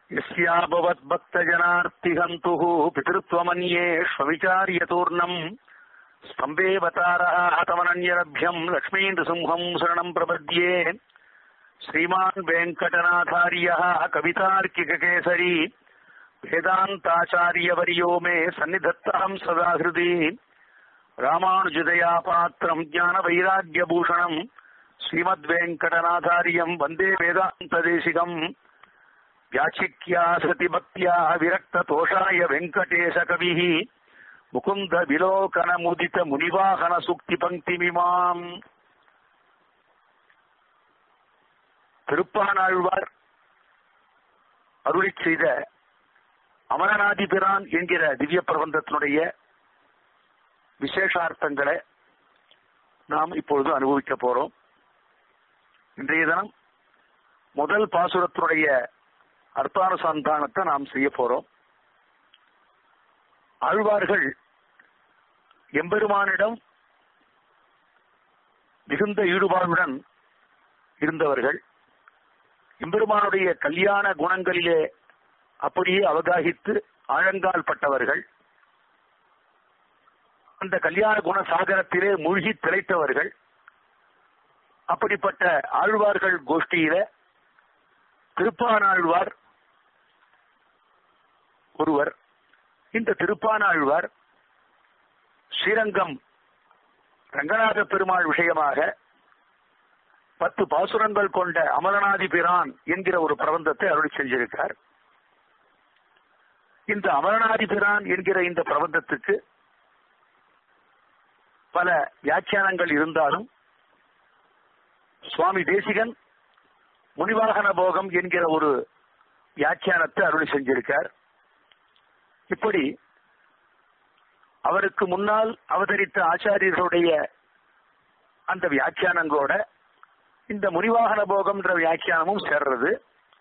यस्याभवद्भक्तजनार्तिहन्तुः पितृत्वमन्येष्वविचार्यतूर्णम् स्तम्भेऽवतारः हतमनन्यरभ्यम् लक्ष्मीनृसिंहम् शरणम् प्रपद्ये श्रीमान् वेङ्कटनाथार्यः कवितार्किककेसरी वेदान्ताचार्यवर्यो मे सन्निधत्ताम् सदा हृदि रामानुजदया पात्रम् ज्ञानवैराग्यभूषणम् श्रीमद्वेङ्कटनाथार्यम् वन्दे वेदान्तदेशिकम् व्याचिक्या सतिभक्त्या विरक्ततोषाय वेङ्कटेशकविः मुकुन्द विलोकनमुदित मुनिवाहन சுக்திபங்கிமிமாம் திருப்பானாழ்வார் அருளிச் செய்த அமரநாதிபிரான் என்கிற திவ்ய பிரபந்தத்தினுடைய விசேஷார்த்தங்களை நாம் இப்பொழுது அனுபவிக்க போறோம் இன்றைய தினம் முதல் பாசுரத்தினுடைய அர்த்தானுசந்தானத்தை நாம் செய்ய போறோம் ஆழ்வார்கள் எம்பெருமானிடம் மிகுந்த ஈடுபாடுடன் இருந்தவர்கள் எம்பெருமானுடைய கல்யாண குணங்களிலே அப்படியே அவகாகித்து ஆழங்கால் பட்டவர்கள் அந்த கல்யாண குண சாகரத்திலே மூழ்கி திளைத்தவர்கள் அப்படிப்பட்ட ஆழ்வார்கள் கோஷ்டியில திருப்பானாழ்வார் ஒருவர் இந்த திருப்பானாழ்வார் ஸ்ரீரங்கம் ரங்கநாத பெருமாள் விஷயமாக பத்து பாசுரங்கள் கொண்ட அமரநாதி பிரான் என்கிற ஒரு பிரபந்தத்தை அருளி செஞ்சிருக்கார் இந்த அமரநாதி பிரான் என்கிற இந்த பிரபந்தத்துக்கு பல வியாக்கியானங்கள் இருந்தாலும் சுவாமி தேசிகன் முனிவாகன போகம் என்கிற ஒரு வியாக்கியானத்தை அருளி செஞ்சிருக்கார் இப்படி அவருக்கு முன்னால் அவதரித்த ஆச்சாரியர்களுடைய அந்த வியாக்கியானங்களோட இந்த முனிவாகன போகம்ன்ற வியாக்கியானமும் சேர்றது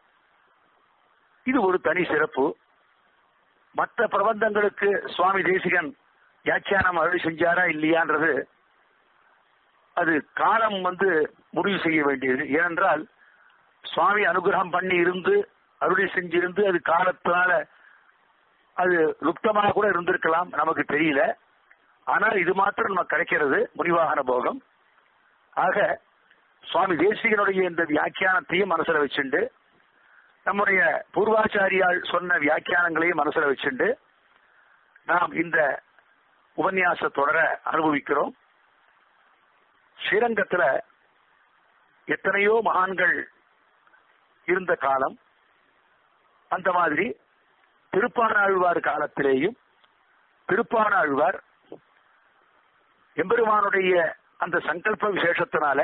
இது ஒரு தனி சிறப்பு மற்ற பிரபந்தங்களுக்கு சுவாமி தேசிகன் வியாக்கியானம் அருள் செஞ்சாரா இல்லையான்றது அது காலம் வந்து முடிவு செய்ய வேண்டியது ஏனென்றால் சுவாமி அனுகிரகம் பண்ணி இருந்து அருளி செஞ்சிருந்து அது காலத்தினால அது லுப்தமாக கூட இருந்திருக்கலாம் நமக்கு தெரியல ஆனால் இது மாத்திரம் நமக்கு கிடைக்கிறது முனிவாகன போகம் ஆக சுவாமி தேசிகனுடைய இந்த வியாக்கியானத்தையும் மனசுல வச்சுண்டு நம்முடைய பூர்வாச்சாரியால் சொன்ன வியாக்கியானங்களையும் மனசுல வச்சுண்டு நாம் இந்த உபன்யாச தொடர அனுபவிக்கிறோம் ஸ்ரீரங்கத்துல எத்தனையோ மகான்கள் இருந்த காலம் அந்த மாதிரி திருப்பானாழ்வார் காலத்திலேயும் திருப்பானாழ்வார் எம்பெருமானுடைய அந்த சங்கல்ப விசேஷத்தினால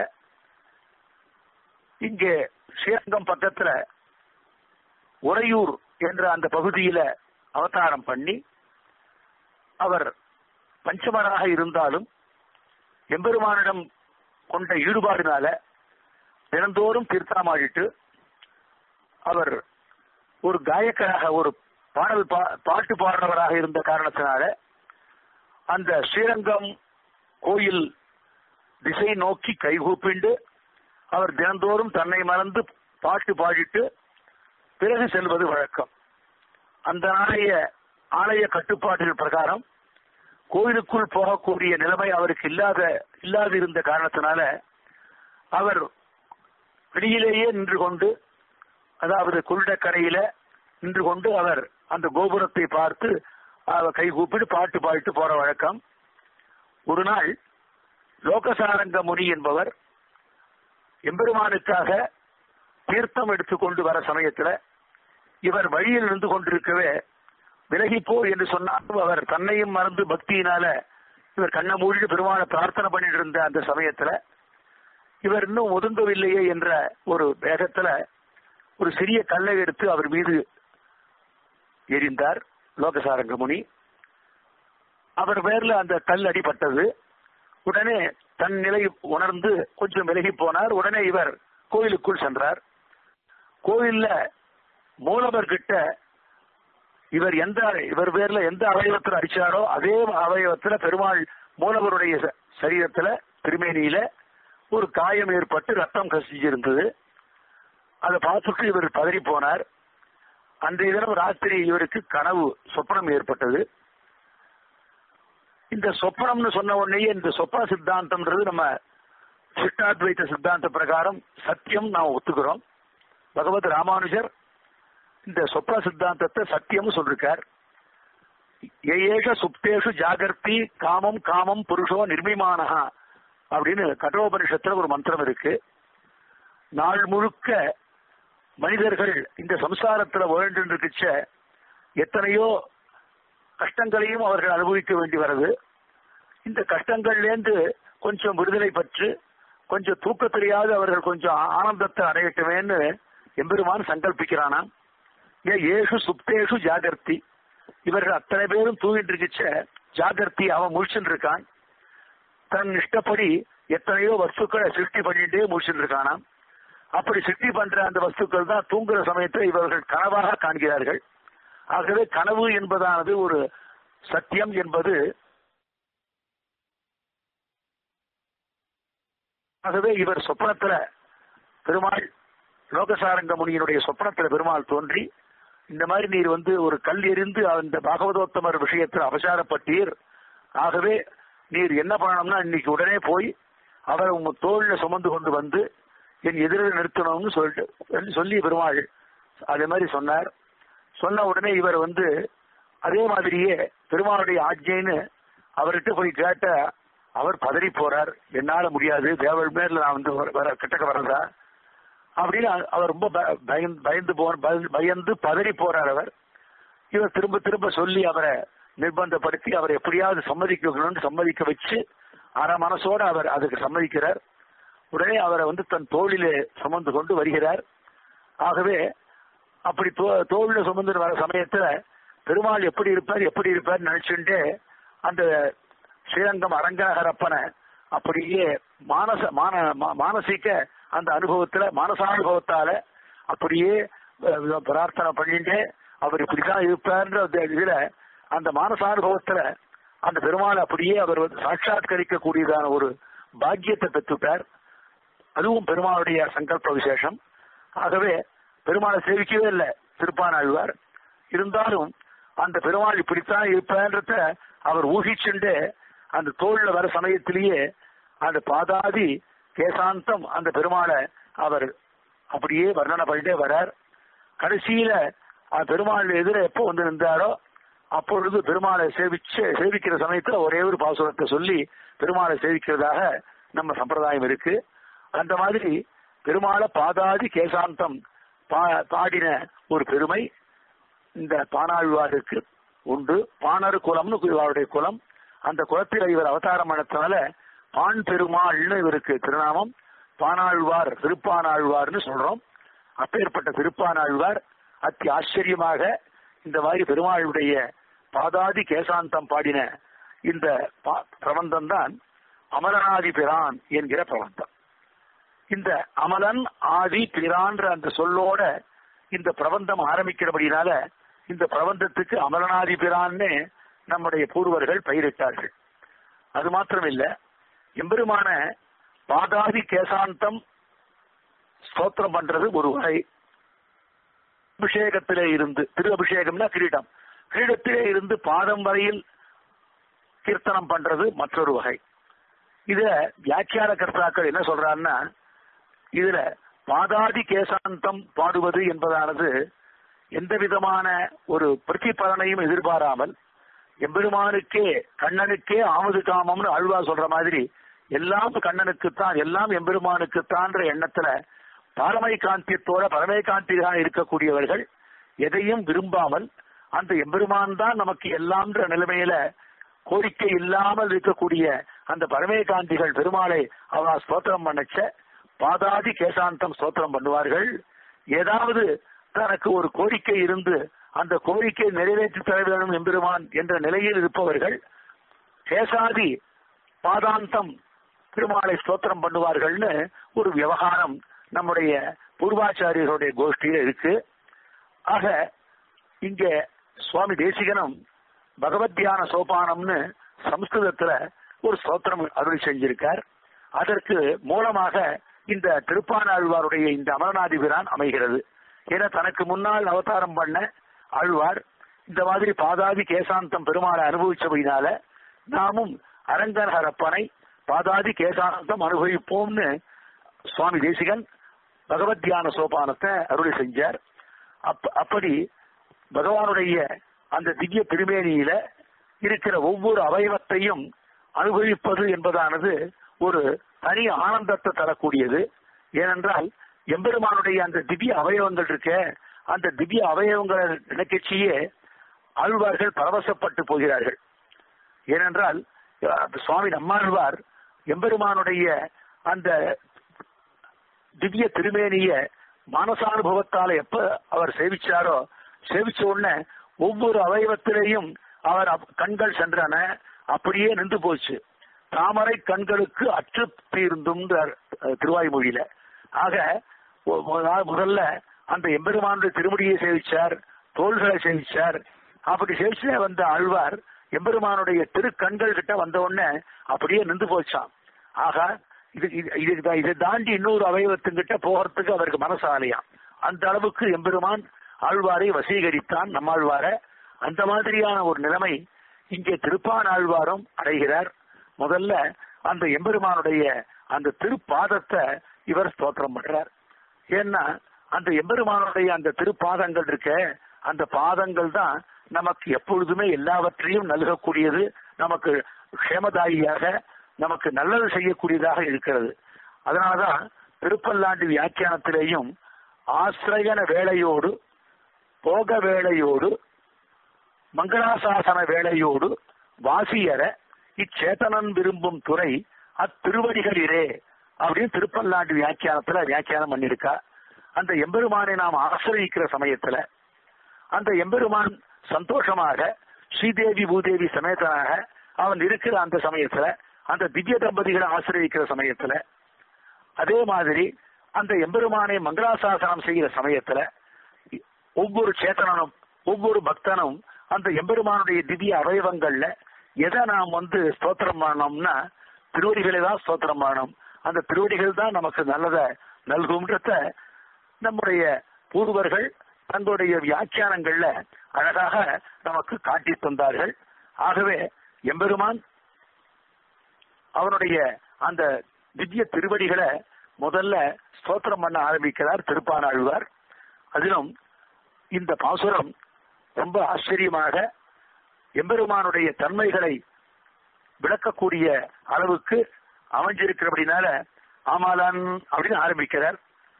இங்கே ஸ்ரீரங்கம் பக்கத்துல உறையூர் என்ற அந்த பகுதியில அவதாரம் பண்ணி அவர் பஞ்சமராக இருந்தாலும் எம்பெருமானிடம் கொண்ட ஈடுபாடினால தினந்தோறும் தீர்த்தமாடிட்டு அவர் ஒரு காயக்கராக ஒரு பாடல் பாட்டு பாடுறவராக இருந்த காரணத்தினால அந்த ஸ்ரீரங்கம் கோயில் திசை நோக்கி கைகூப்பிண்டு அவர் தினந்தோறும் தன்னை மறந்து பாட்டு பாடிட்டு பிறகு செல்வது வழக்கம் அந்த ஆலய ஆலய கட்டுப்பாட்டின் பிரகாரம் கோயிலுக்குள் போகக்கூடிய நிலைமை அவருக்கு இல்லாத இல்லாது இருந்த காரணத்தினால அவர் வெளியிலேயே நின்று கொண்டு அதாவது குருடக்கரையில நின்று கொண்டு அவர் அந்த கோபுரத்தை பார்த்து அவர் கை கூப்பிட்டு பாட்டு பாடிட்டு போற வழக்கம் ஒரு நாள் லோகசாரங்க முனி என்பவர் எம்பெருமானுக்காக தீர்த்தம் எடுத்துக்கொண்டு வர சமயத்துல இவர் வழியில் நின்று கொண்டிருக்கவே விலகிப்போ என்று சொன்னாலும் அவர் தன்னையும் மறந்து பக்தியினால இவர் கண்ணை மூடிட்டு பெருமானை பிரார்த்தனை பண்ணிட்டு இருந்த அந்த சமயத்துல இவர் இன்னும் ஒதுங்கவில்லையே என்ற ஒரு வேகத்துல ஒரு சிறிய கல்லை எடுத்து அவர் மீது எரிந்தார் லோகசாரங்க முனி அவர் பேர்ல அந்த கல் அடிபட்டது உடனே தன் நிலை உணர்ந்து கொஞ்சம் விலகி போனார் உடனே இவர் கோயிலுக்குள் சென்றார் கோயில்ல மூலவர் கிட்ட இவர் எந்த இவர் பேர்ல எந்த அவயவத்துல அடிச்சாரோ அதே அவயவத்துல பெருமாள் மூலவருடைய ச- சரீரத்துல திருமேனியில ஒரு காயம் ஏற்பட்டு ரத்தம் கசிஞ்சிருந்தது அதை பார்த்துட்டு இவர் பதறி போனார் அன்றைய தினம் ராத்திரி இவருக்கு கனவு சொப்பனம் ஏற்பட்டது இந்த சொப்பனம்னு சொன்ன உடனேயே இந்த சொப்பன சித்தாந்தம்ன்றது நம்ம சிஷ்டாத்வைத்த சித்தாந்த பிரகாரம் சத்தியம் நாம் ஒத்துக்கிறோம் பகவத் ராமானுஜர் இந்த சொப்பன சித்தாந்தத்தை சத்தியம் சொல்லிருக்கார் ஏஷ சுப்தேஷு ஜாகர்த்தி காமம் காமம் புருஷோ நிர்மிமானஹா அப்படின்னு கட்டோபனிஷத்துல ஒரு மந்திரம் இருக்கு நாள் முழுக்க மனிதர்கள் இந்த சம்சாரத்துல உழண்டு இருக்குச்ச எத்தனையோ கஷ்டங்களையும் அவர்கள் அனுபவிக்க வேண்டி வருது இந்த கஷ்டங்கள்லேருந்து கொஞ்சம் விடுதலை பெற்று கொஞ்சம் தூக்கத்திலேயாவது அவர்கள் கொஞ்சம் ஆனந்தத்தை அடையட்டுமேன்னு எம்பெருமான் சங்கல்பிக்கிறானாம் ஏ ஏஷு சுப்தேஷு ஜாகர்த்தி இவர்கள் அத்தனை பேரும் தூங்கிட்டு இருக்குச்ச ஜாகர்த்தி அவன் முழிச்சுட்டு இருக்கான் தன் இஷ்டப்படி எத்தனையோ வஸ்துக்களை சிருஷ்டி பண்ணிட்டே முழிச்சுட்டு இருக்கானாம் அப்படி சிருஷ்டி பண்ற அந்த வஸ்துக்கள் தான் தூங்குற சமயத்தில் இவர்கள் கனவாக காண்கிறார்கள் ஆகவே கனவு என்பதானது ஒரு சத்தியம் என்பது ஆகவே இவர் சொப்பனத்துல பெருமாள் லோகசாரங்க முனியினுடைய சொப்பனத்துல பெருமாள் தோன்றி இந்த மாதிரி நீர் வந்து ஒரு கல் எறிந்து அந்த பாகவதோத்தமர் விஷயத்தில் அபசாரப்பட்டீர் ஆகவே நீர் என்ன பண்ணணும்னா இன்னைக்கு உடனே போய் அவரை உங்க தோல்ல சுமந்து கொண்டு வந்து என் எதிரில் நிறுத்தணும்னு சொல்லிட்டு சொல்லி பெருமாள் அதே மாதிரி சொன்னார் சொன்ன உடனே இவர் வந்து அதே மாதிரியே பெருமாளுடைய ஆஜ்ஞைன்னு அவர்கிட்ட போய் கேட்ட அவர் பதறி போறார் என்னால முடியாது தேவல் மேல நான் வந்து வர கிட்டக்க வரதா அப்படின்னு அவர் ரொம்ப பயந்து பயந்து போ பயந்து பதறி போறார் அவர் இவர் திரும்ப திரும்ப சொல்லி அவரை நிர்பந்தப்படுத்தி அவர் எப்படியாவது சம்மதிக்கணும்னு சம்மதிக்க வச்சு அரை மனசோட அவர் அதுக்கு சம்மதிக்கிறார் உடனே அவரை வந்து தன் தோளிலே சுமந்து கொண்டு வருகிறார் ஆகவே அப்படி தோல்ல சுமந்து வர சமயத்துல பெருமாள் எப்படி இருப்பார் எப்படி இருப்பார் நினைச்சுட்டு அந்த ஸ்ரீரங்கம் அரங்கஹரப்பனை அப்படியே மானச மான மானசிக்க அந்த அனுபவத்துல மானசானுபவத்தால அப்படியே பிரார்த்தனை பண்ணிட்டு அவர் இப்படிதான் இருப்பார்ன்ற இதுல அந்த மானசானுபவத்துல அந்த பெருமாள் அப்படியே அவர் சாட்சாத்கரிக்க கூடியதான ஒரு பாக்கியத்தை பெற்றுட்டார் அதுவும் பெருமாளுடைய சங்கல்ப விசேஷம் ஆகவே பெருமாளை சேவிக்கவே இல்லை திருப்பானாழ்வார் இருந்தாலும் அந்த பெருமாள் இப்படித்தான் இருப்பேன்றத அவர் ஊகிச்சுண்டு அந்த தோல்ல வர சமயத்திலேயே அந்த பாதாதி கேசாந்தம் அந்த பெருமாளை அவர் அப்படியே வர்ணனை பண்ணிட்டே வரார் கடைசியில பெருமாள் எதிர எப்போ வந்து நின்றாரோ அப்பொழுது பெருமாளை சேவிச்சு சேவிக்கிற சமயத்துல ஒரே ஒரு பாசுரத்தை சொல்லி பெருமாளை சேவிக்கிறதாக நம்ம சம்பிரதாயம் இருக்கு அந்த மாதிரி பெருமாளை பாதாதி கேசாந்தம் பாடின ஒரு பெருமை இந்த பானாழ்வாருக்கு உண்டு பாணர் குலம்னு இவருடைய குலம் அந்த குலத்தில் இவர் அவதாரம் பண்ணதுனால பான் பெருமாள்னு இவருக்கு திருநாமம் பானாழ்வார் திருப்பானாழ்வார்னு சொல்றோம் அப்பேற்பட்ட திருப்பானாழ்வார் அத்தி ஆச்சரியமாக இந்த மாதிரி பெருமாளுடைய பாதாதி கேசாந்தம் பாடின இந்த பிரபந்தம் தான் அமரநாதி பிரான் என்கிற பிரபந்தம் இந்த அமலன் ஆதி பிரான்ற அந்த சொல்லோட இந்த பிரபந்தம் ஆரம்பிக்கிறபடினால இந்த பிரபந்தத்துக்கு அமரநாதி பிரான்னு நம்முடைய பூர்வர்கள் பயிரிட்டார்கள் அது மாத்திரமில்ல எம்பெருமான பாதாதி கேசாந்தம் ஸ்தோத்திரம் பண்றது ஒரு வகை அபிஷேகத்திலே இருந்து திரு அபிஷேகம்னா கிரீடம் கிரீடத்திலே இருந்து பாதம் வரையில் கீர்த்தனம் பண்றது மற்றொரு வகை இத வியாக்கியான கர்த்தாக்கள் என்ன சொல்றான்னா இதுல பாதாதி கேசாந்தம் பாடுவது என்பதானது எந்த விதமான ஒரு பிரதிபலனையும் எதிர்பாராமல் எம்பெருமானுக்கே கண்ணனுக்கே ஆமது காமம்னு அழ்வா சொல்ற மாதிரி எல்லாம் கண்ணனுக்குத்தான் எல்லாம் எம்பெருமானுக்குத்தான்ற எண்ணத்துல பாரமை காந்தியத்தோட பரமை காந்தியாக இருக்கக்கூடியவர்கள் எதையும் விரும்பாமல் அந்த எம்பெருமான் தான் நமக்கு எல்லாம்ன்ற நிலைமையில கோரிக்கை இல்லாமல் இருக்கக்கூடிய அந்த பரமே காந்திகள் பெருமாளை அவ ஸ்தோத்திரம் பண்ணச்ச பாதாதி கேசாந்தம் ஸ்தோத்திரம் பண்ணுவார்கள் ஏதாவது தனக்கு ஒரு கோரிக்கை இருந்து அந்த கோரிக்கை நிறைவேற்றி தர வேண்டும் எம்பெருமான் என்ற நிலையில் இருப்பவர்கள் கேசாதி பாதாந்தம் திருமாலை ஸ்தோத்திரம் பண்ணுவார்கள்னு ஒரு விவகாரம் நம்முடைய பூர்வாச்சாரியர்களுடைய கோஷ்டியில இருக்கு ஆக இங்க சுவாமி தேசிகனும் பகவத்யான சோபானம்னு சம்ஸ்கிருதத்துல ஒரு ஸ்தோத்திரம் அருள் செஞ்சிருக்கார் அதற்கு மூலமாக இந்த திருப்பானாழ்வாருடைய இந்த அமரநாதிபிரான் அமைகிறது ஏன்னா தனக்கு முன்னால் அவதாரம் பண்ண ஆழ்வார் இந்த மாதிரி பாதாதி கேசாந்தம் பெருமாளை அனுபவிச்சபடினால நாமும் அரங்கநகரப்பனை பாதாதி கேசாந்தம் அனுபவிப்போம்னு சுவாமி தேசிகன் பகவத் தியான சோபானத்தை அருளி செஞ்சார் அப்ப அப்படி பகவானுடைய அந்த திவ்ய திருமேனியில இருக்கிற ஒவ்வொரு அவயவத்தையும் அனுபவிப்பது என்பதானது ஒரு தனி ஆனந்தத்தை தரக்கூடியது ஏனென்றால் எம்பெருமானுடைய அந்த திவ்ய அவயவங்கள் இருக்க அந்த திவ்ய அவயவங்களை நினைக்கச்சியே ஆழ்வார்கள் பரவசப்பட்டு போகிறார்கள் ஏனென்றால் அஹ், சுவாமி நம்மாழ்வார் எம்பெருமானுடைய அந்த திவ்ய திருமேனிய மானசானுபவத்தால எப்ப அவர் சேவிச்சாரோ சேவிச்ச உடனே ஒவ்வொரு அவயவத்திலேயும் அவர் அப்- கண்கள் சென்றன அப்படியே நின்று போச்சு தாமரை கண்களுக்கு அற்று தீர்ந்தும் திருவாய்மொழியில ஆக ஒ- மொ- முதல்ல அந்த எம்பெருமானுடைய திருமுடியை சேவிச்சார் தோள்களை சேவிச்சார் அப்படி சேவிச்சே வந்த ஆழ்வார் எம்பெருமானுடைய திருக்கண்கள் கிட்ட வந்த உடனே அப்படியே நின்று போச்சான் ஆக இது இது- இது- இதை தாண்டி இன்னொரு அவயவத்துக்கிட்ட போகிறதுக்கு அவருக்கு மனசாலையாம் அந்த அளவுக்கு எம்பெருமான் ஆழ்வாரை வசீகரித்தான் நம்மாழ்வார அந்த மாதிரியான ஒரு நிலைமை இங்கே திருப்பான் ஆழ்வாரும் அடைகிறார் முதல்ல அந்த எம்பெருமானுடைய அந்த திருப்பாதத்தை இவர் ஸ்தோத்திரம் பண்றார் ஏன்னா அந்த எம்பெருமானுடைய அந்த திருப்பாதங்கள் இருக்க அந்த பாதங்கள் தான் நமக்கு எப்பொழுதுமே எல்லாவற்றையும் நல்கக்கூடியது நமக்கு க்ஷேமதாயியாக நமக்கு நல்லது செய்யக்கூடியதாக இருக்கிறது அதனாலதான் திருப்பல்லாண்டு வியாக்கியானத்திலேயும் ஆசிரயன வேளையோடு போக வேளையோடு மங்களாசாசன வேளையோடு வாசியர இச்சேதனன் விரும்பும் துறை அத்திருவடிகளிரே அப்படின்னு திருப்பல்லாண்டு வியாக்கியானத்துல வியாக்கியானம் பண்ணிருக்கா அந்த எம்பெருமானை நாம் ஆசிரயிக்கிற சமயத்துல அந்த எம்பெருமான் சந்தோஷமாக ஸ்ரீதேவி பூதேவி சமேதனாக அவன் இருக்கிற அந்த சமயத்துல அந்த திவ்ய தம்பதிகளை ஆசிரியக்கிற சமயத்துல அதே மாதிரி அந்த எம்பெருமானை மங்களாசாசனம் செய்கிற சமயத்துல ஒவ்வொரு சேத்தனனும் ஒவ்வொரு பக்தனும் அந்த எம்பெருமானுடைய திவ்ய அவயவங்கள்ல எதை நாம் வந்து ஸ்தோத்திரம் பண்ணோம்னா திருவடிகளை தான் ஸ்தோத்திரம் பண்ணணும் அந்த திருவடிகள் தான் நமக்கு நல்லதை நல்கும்ன்றத நம்முடைய பூர்வர்கள் தங்களுடைய வியாக்கியானங்கள்ல அழகாக நமக்கு காட்டி தந்தார்கள் ஆகவே எம்பெருமான் அவனுடைய அந்த திவ்ய திருவடிகளை முதல்ல ஸ்தோத்திரம் பண்ண ஆரம்பிக்கிறார் திருப்பானாழ்வார் அதிலும் இந்த பாசுரம் ரொம்ப ஆச்சரியமாக எம்பெருமானுடைய தன்மைகளை விளக்கக்கூடிய அளவுக்கு அமைஞ்சிருக்கிறபடினால ஆமாலன் அப்படின்னு ஆரம்பிக்கிறார்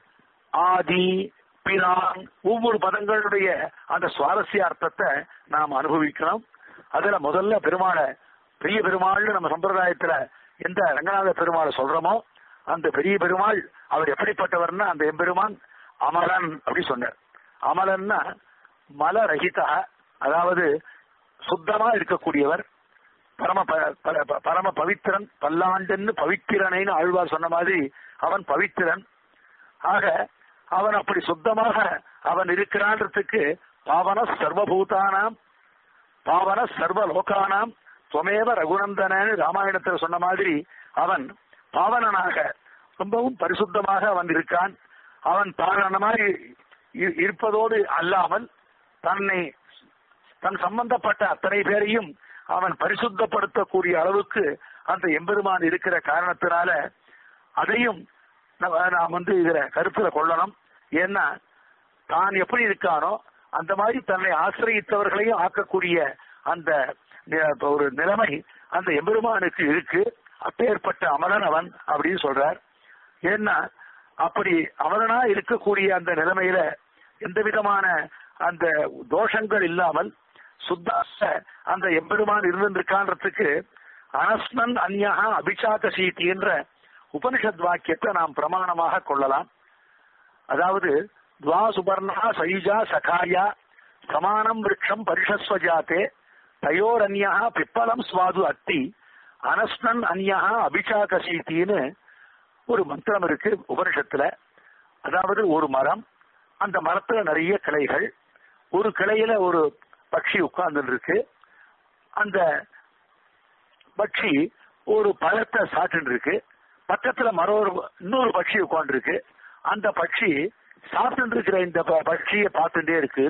ஆதி பிரான் ஒவ்வொரு பதங்களுடைய அந்த சுவாரஸ்ய அர்த்தத்தை நாம் அனுபவிக்கணும் அதுல முதல்ல பெருமாளை பெரிய பெருமாள்னு நம்ம சம்பிரதாயத்துல எந்த ரங்கநாத பெருமாளை சொல்றோமோ அந்த பெரிய பெருமாள் அவர் எப்படிப்பட்டவர்னா அந்த எம்பெருமான் அமலன் அப்படி சொன்னார் அமலன்னா மலரகிதா அதாவது சுத்தமா இருக்கக்கூடியவர் பரம ப- ப- ப- பரம பவித்திரன் பல்லாண்டுன்னு பவித்திரனைன்னு ஆழ்வார் சொன்ன மாதிரி அவன் பவித்திரன் ஆக அவன் அப்படி சுத்தமாக அவன் இருக்கிறான்றதுக்கு பாவன சர்வபூதானாம் பாவன சர்வ லோகானாம் துவமேவ ரகுநந்தனன்னு ராமாயணத்துல சொன்ன மாதிரி அவன் பாவனனாக ரொம்பவும் பரிசுத்தமாக அவன் இருக்கான் அவன் தான் மாதிரி இ- இருப்பதோடு அல்லாமல் தன்னை தன் சம்பந்தப்பட்ட அத்தனை பேரையும் அவன் பரிசுத்தப்படுத்தக்கூடிய அளவுக்கு அந்த எம்பெருமான் இருக்கிற காரணத்தினால அதையும் நம்ம- நாம் வந்து இதுல கருத்துல கொள்ளணும் ஏன்னா தான் எப்படி இருக்கானோ அந்த மாதிரி தன்னை ஆசிரியத்தவர்களையும் ஆக்கக்கூடிய அந்த நி- ஒரு நிலைமை அந்த எம்பெருமானுக்கு இருக்கு அப்பேற்பட்ட அமரன் அவன் அப்படின்னு சொல்றார் ஏன்னா அப்படி அமரனா இருக்கக்கூடிய அந்த நிலைமையில எந்த விதமான அந்த தோஷங்கள் இல்லாமல் சுத்த அந்த எம்பெருமான் இருந்திருக்கான்றதுக்கு அனஸ்மன் அந்யகா அபிஷாக சீதி என்ற உபனிஷத் வாக்கியத்தை நாம் பிரமாணமாக கொள்ளலாம் அதாவது துவா சுபர்ணா சயுஜா சகாயா சமானம் விரக்ஷம் பரிஷஸ்வஜாத்தே தயோரன்யா பிப்பலம் சுவாது அத்தி அனஸ்னன் அந்யா அபிஷாகசீத்தின்னு ஒரு மந்திரம் இருக்கு உபனிஷத்துல அதாவது ஒரு மரம் அந்த மரத்துல நிறைய கிளைகள் ஒரு கிளையில ஒரு பட்சி உட்கார்ந்து இருக்கு அந்த பட்சி ஒரு பழத்தை சாப்பிட்டு இருக்கு பக்கத்துல மரொரு இன்னொரு பட்சி உட்கார்ந்து இருக்கு அந்த பட்சி சாப்பிட்டு இருக்கிற இந்த ப- பட்சியை பார்த்துட்டே இருக்குன்னு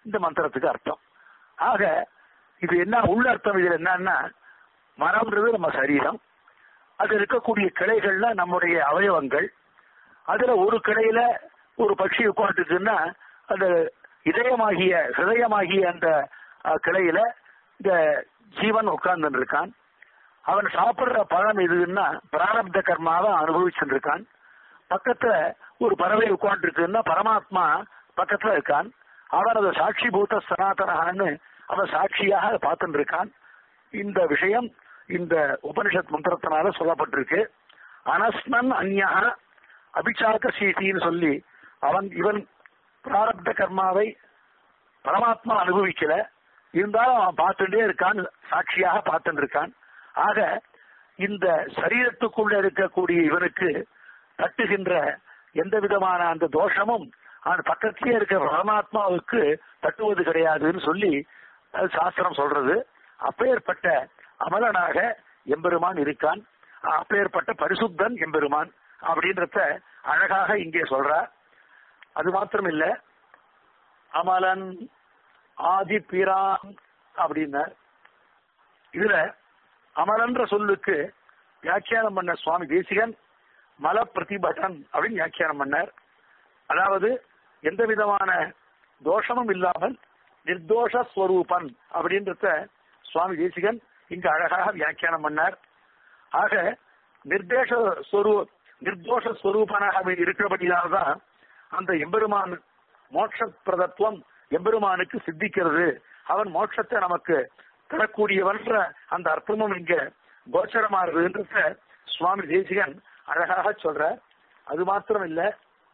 இந்த மந்திரத்துக்கு அர்த்தம் ஆக இது என்ன உள்ள அர்த்தம் இதுல என்னன்னா மரம்ன்றது நம்ம சரீரம் அது இருக்கக்கூடிய கிளைகள்ல நம்முடைய அவயவங்கள் அதுல ஒரு கிளையில ஒரு பட்சி உட்காந்துருக்குன்னா அந்த இதயமாகிய ஹிருதயமாகிய அந்த அஹ், கிளையில இந்த ஜீவன் உட்கார்ந்து இருக்கான் அவன் சாப்பிடுற பழம் எதுன்னா பிராரப்த கர்மாவை அனுபவிச்சுட்டு இருக்கான் பக்கத்துல ஒரு பறவை உட்கார்ந்து இருக்குன்னா பரமாத்மா பக்கத்துல இருக்கான் அவன் அதை சாட்சி பூத சனாதனகான்னு அவன் சாட்சியாக பார்த்துட்டு இருக்கான் இந்த விஷயம் இந்த உபனிஷத் மந்திரத்தினால சொல்லப்பட்டிருக்கு அனஸ்மன் அந்யா அபிச்சாக்க சீட்டின்னு சொல்லி அவன் இவன் பிராரப்த கர்மாவை பரமாத்மா அனுபவிக்கல இருந்தாலும் அவன் பார்த்துட்டே இருக்கான் சாட்சியாக பார்த்துட்டு இருக்கான் ஆக இந்த சரீரத்துக்குள்ள இருக்கக்கூடிய இவனுக்கு தட்டுகின்ற எந்த விதமான அந்த தோஷமும் அந்த பக்கத்திலே இருக்கிற பரமாத்மாவுக்கு தட்டுவது கிடையாதுன்னு சொல்லி அது சாஸ்திரம் சொல்றது அப்பேற்பட்ட அமலனாக எம்பெருமான் இருக்கான் அப்பேற்பட்ட பரிசுத்தன் எம்பெருமான் அப்படின்றத அழகாக இங்கே சொல்றார் அது மாத்திரம் இல்ல அமலன் ஆதி பிரான் அப்படின்னார் இதுல அமலன்ற சொல்லுக்கு வியாக்கியானம் பண்ண சுவாமி தேசிகன் மல பிரதிபடன் அப்படின்னு வியாக்கியானம் பண்ணார் அதாவது எந்த விதமான தோஷமும் இல்லாமல் நிர்தோஷ ஸ்வரூபன் அப்படின்றத சுவாமி தேசிகன் இங்கு அழகாக வியாக்கியானம் பண்ணார் ஆக நிர்தேச ஸ்வரூ நிர்தோஷ ஸ்வரூபனாக இருக்கிறபடியால்தான் அந்த எம்பெருமான் மோட்ச பிரதத்துவம் எம்பெருமானுக்கு சித்திக்கிறது அவன் மோட்சத்தை நமக்கு தரக்கூடியவன்ற அந்த அர்த்தமும் இங்க கோச்சரமாறுதுன்றத சுவாமி தேசிகன் அழகாக சொல்ற அது மாத்திரம் இல்ல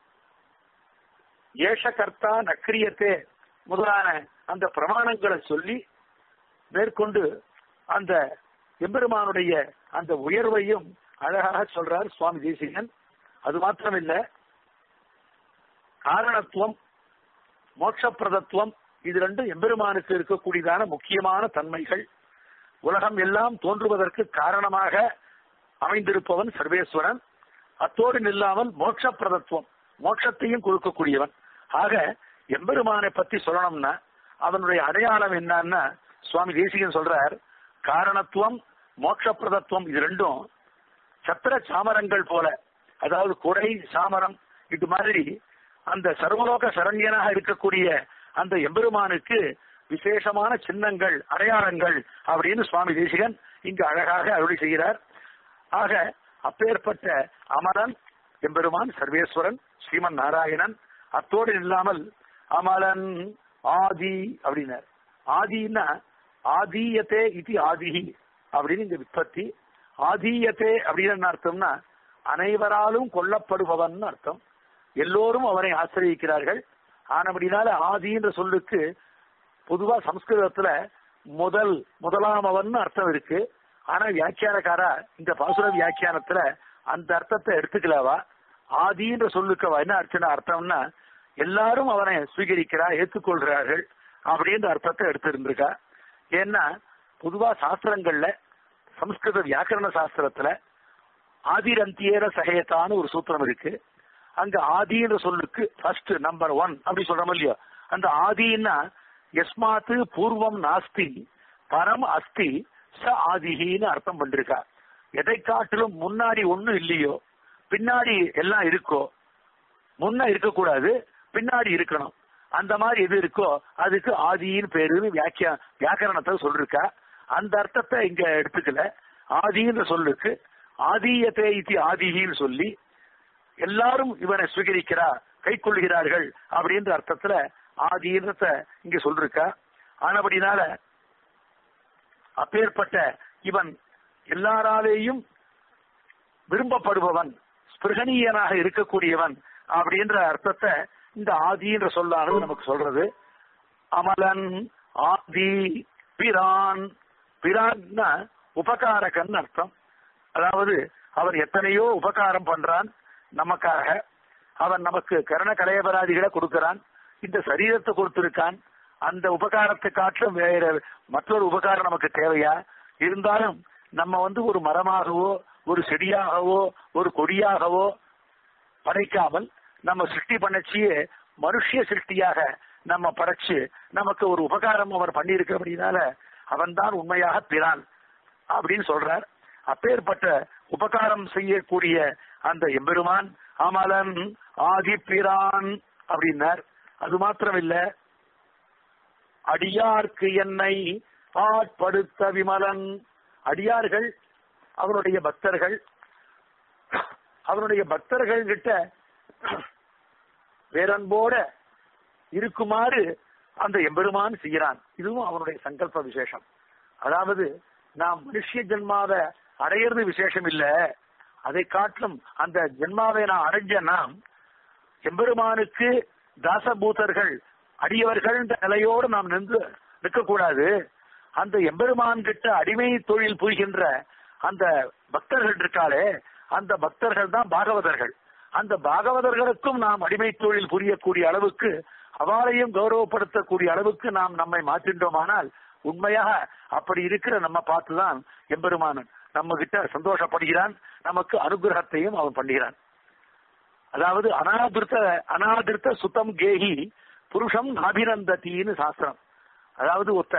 ஏஷ கர்த்தா நக்கிரியத்தே முதலான அந்த பிரமாணங்களை சொல்லி மேற்கொண்டு அந்த எம்பெருமானுடைய அந்த உயர்வையும் அழகாக சொல்றார் சுவாமி தேசிகன் அது மாத்திரம் இல்ல காரணத்துவம் மோட்சப்பிரதத்துவம் இது ரெண்டும் எம்பெருமானுக்கு இருக்கக்கூடியதான முக்கியமான தன்மைகள் உலகம் எல்லாம் தோன்றுவதற்கு காரணமாக அமைந்திருப்பவன் சர்வேஸ்வரன் அத்தோடு நில்லாமல் மோட்சப்பிரதத்துவம் மோட்சத்தையும் கொடுக்கக்கூடியவன் ஆக எம்பெருமானை பத்தி சொல்லணும்னா அவனுடைய அடையாளம் என்னன்னா சுவாமி தேசிகன் சொல்றார் காரணத்துவம் மோட்சப்பிரதத்துவம் இது ரெண்டும் சத்திர சாமரங்கள் போல அதாவது குடை சாமரம் இது மாதிரி அந்த சர்வலோக சரண்யனாக இருக்கக்கூடிய அந்த எம்பெருமானுக்கு விசேஷமான சின்னங்கள் அடையாளங்கள் அப்படின்னு சுவாமி தேசிகன் இங்கு அழகாக அருளி செய்கிறார் ஆக அப்பேற்பட்ட அமரன் எம்பெருமான் சர்வேஸ்வரன் ஸ்ரீமன் நாராயணன் அத்தோடு இல்லாமல் அமலன் ஆதி அப்படின்னார் ஆதின்னா ஆதீயத்தே இது ஆதிஹி அப்படின்னு இந்த விற்பத்தி ஆதீயத்தே அப்படின்னு என்ன அர்த்தம்னா அனைவராலும் கொல்லப்படுபவன் அர்த்தம் எல்லோரும் அவரை ஆசிரியக்கிறார்கள் ஆனபடினால ஆதின்ற சொல்லுக்கு பொதுவா சம்ஸ்கிருதத்துல முதல் முதலாமவன் அர்த்தம் இருக்கு ஆனா வியாக்கியானக்காரா இந்த பாசுர வியாக்கியானத்துல அந்த அர்த்தத்தை எடுத்துக்கலவா ஆதின்ற சொல்லுக்கு அவ என்ன அர்த்தம் அர்த்தம்னா எல்லாரும் அவனை சுவீகரிக்கிறார் ஏற்றுக்கொள்கிறார்கள் அப்படின்ற அர்த்தத்தை எடுத்திருந்திருக்கா ஏன்னா பொதுவா சாஸ்திரங்கள்ல சம்ஸ்கிருத வியாக்கரண சாஸ்திரத்துல ஆதிரந்தியேர சகயத்தான்னு ஒரு சூத்திரம் இருக்கு அங்க ஆதின்ற சொல்லுக்கு ஃபர்ஸ்ட் நம்பர் ஒன் அப்படி சொல்றோம் இல்லையோ அந்த ஆதின்னா எஸ்மாத்து பூர்வம் நாஸ்தி பரம் அஸ்தி ச ஆதிகின்னு அர்த்தம் பண்ணிருக்கா எதை காட்டிலும் முன்னாடி ஒண்ணும் இல்லையோ பின்னாடி எல்லாம் இருக்கோ முன்ன இருக்கக்கூடாது பின்னாடி இருக்கணும் அந்த மாதிரி எது இருக்கோ அதுக்கு ஆதின்னு பேருன்னு வியாக்கியா வியாக்கரணத்தை சொல்லிருக்கா அந்த அர்த்தத்தை இங்க எடுத்துக்கல ஆதின்ற சொல்லுக்கு ஆதியத்தை இது ஆதிகின்னு சொல்லி எல்லாரும் இவனை சுவீகரிக்கிறா கை கொள்கிறார்கள் அப்படின்ற அர்த்தத்துல ஆதீனத்த இங்க சொல்லிருக்கா ஆனபடினால அப்பேற்பட்ட இவன் எல்லாராலேயும் விரும்பப்படுபவன் ஸ்பிருகணீயனாக இருக்கக்கூடியவன் அப்படின்ற அர்த்தத்தை இந்த ஆதின்ற சொல்லானது நமக்கு சொல்றது அமலன் ஆதி பிரான் பிரான்னா உபகாரகன் அர்த்தம் அதாவது அவன் எத்தனையோ உபகாரம் பண்றான் நமக்காக அவன் நமக்கு கரண கலையபராதிகளை கொடுக்கிறான் இந்த சரீரத்தை கொடுத்திருக்கான் அந்த உபகாரத்தை காட்டிலும் வேற மற்றொரு உபகாரம் நமக்கு தேவையா இருந்தாலும் நம்ம வந்து ஒரு மரமாகவோ ஒரு செடியாகவோ ஒரு கொடியாகவோ படைக்காமல் நம்ம சிருஷ்டி பண்ணச்சியே மனுஷிய சிருஷ்டியாக நம்ம படைச்சு நமக்கு ஒரு உபகாரம் அவர் பண்ணியிருக்கிறபடினால அவன் தான் உண்மையாக பிரான் அப்படின்னு சொல்றார் அப்பேற்பட்ட உபகாரம் செய்யக்கூடிய அந்த எம்பெருமான் அமலன் ஆதி பிரான் அப்படின்னார் அது மாத்திரம் இல்ல அடியார்க்கு என்னை ஆட்படுத்த விமலன் அடியார்கள் அவருடைய பக்தர்கள் அவருடைய பக்தர்கள் கிட்ட வேறன்போட இருக்குமாறு அந்த எம்பெருமான் செய்கிறான் இதுவும் அவனுடைய சங்கல்ப விசேஷம் அதாவது நாம் மனுஷ ஜென்மாவை அடையிறது விசேஷம் இல்ல அதை காட்டிலும் அந்த ஜென்மாவை நான் அடைஞ்ச நாம் எம்பெருமானுக்கு தாசபூதர்கள் அடியவர்கள் நிலையோடு நாம் நின்று நிற்கக்கூடாது அந்த எம்பெருமான் கிட்ட அடிமை தொழில் புரிகின்ற அந்த பக்தர்கள் இருக்காளே அந்த பக்தர்கள் தான் பாகவதர்கள் அந்த பாகவதர்களுக்கும் நாம் அடிமை தொழில் புரியக்கூடிய அளவுக்கு அவளையும் கௌரவப்படுத்தக்கூடிய அளவுக்கு நாம் நம்மை மாற்றின்றோமானால் உண்மையாக அப்படி இருக்கிற நம்ம பார்த்துதான் எம்பெருமானன் நம்ம கிட்ட சந்தோஷப்படுகிறான் நமக்கு அனுகிரகத்தையும் அவன் பண்ணுகிறான் அதாவது அனாதிருத்த அனாதிருத்த சுத்தம் கேஹி புருஷம் அபிநந்தத்தின்னு சாஸ்திரம் அதாவது ஒருத்த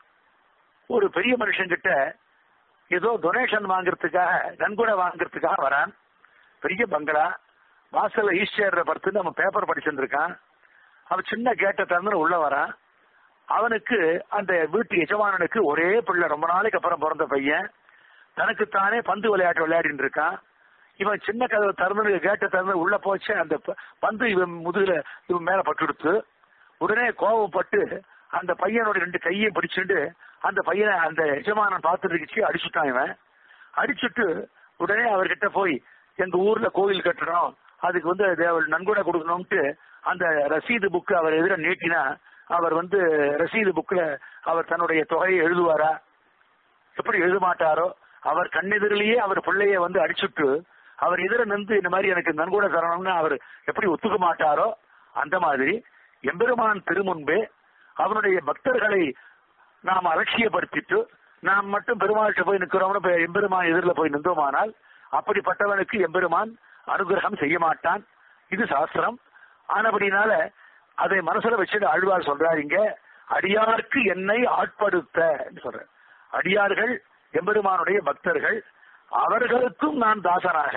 ஒரு பெரிய மனுஷன் கிட்ட ஏதோ டொனேஷன் வாங்குறதுக்காக நன்கொடை வாங்குறதுக்காக வரான் பெரிய பங்களா வாசல்ல ஈஸ்டர் படுத்து நம்ம பேப்பர் படிச்சிருந்திருக்கான் அவன் சின்ன கேட்ட திறந்து உள்ள வரான் அவனுக்கு அந்த வீட்டு எஜமானனுக்கு ஒரே பிள்ளை ரொம்ப நாளைக்கு அப்புறம் பிறந்த பையன் தனக்குத்தானே பந்து விளையாட்டு விளையாடிட்டு இருக்கான் இவன் சின்ன கதவை திறந்து கேட்ட திறந்து உள்ள போச்சு அந்த ப- பந்து இவன் முதுகுல இவன் மேல பட்டுடுத்து உடனே கோபப்பட்டு அந்த பையனோட ரெண்டு கையையும் பிடிச்சிட்டு அந்த பையனை அந்த எஜமானன் பார்த்துட்டு இருந்துச்சு அடிச்சுட்டான் இவன் அடிச்சுட்டு உடனே அவர்கிட்ட போய் எங்க ஊர்ல கோவில் கட்டணும் அதுக்கு வந்து தேவ- நன்கொடை கொடுக்கணும்ட்டு அந்த ரசீது புக்கு அவர் எதிர நீட்டினா அவர் வந்து ரசீது புக்ல அவர் தன்னுடைய தொகையை எழுதுவாரா எப்படி எழுத மாட்டாரோ அவர் கண்ணெதிரிலேயே அவர் பிள்ளைய வந்து அடிச்சுட்டு அவர் எதிர நின்று இந்த மாதிரி எனக்கு நன்கொடை தரணும்னு அவர் எப்படி ஒத்துக்க மாட்டாரோ அந்த மாதிரி எம்பெருமான் திருமுன்பே அவனுடைய பக்தர்களை நாம் அலட்சியப்படுத்திட்டு நாம் மட்டும் பெருமாள்கிட்ட போய் நிற்கிறோம்னு போய் எம்பெருமான் எதிரில் போய் நின்றோமானால் அப்படிப்பட்டவனுக்கு எம்பெருமான் அனுகிரகம் செய்ய மாட்டான் இது சாஸ்திரம் ஆனபடினால அதை மனசுல வச்சுட்டு ஆழ்வார் சொல்றாரு இங்க அடியார்க்கு என்னை ஆட்படுத்த என்று சொல்றார் அடியார்கள் எம்பெருமானுடைய பக்தர்கள் அவர்களுக்கும் நான் தாசனாக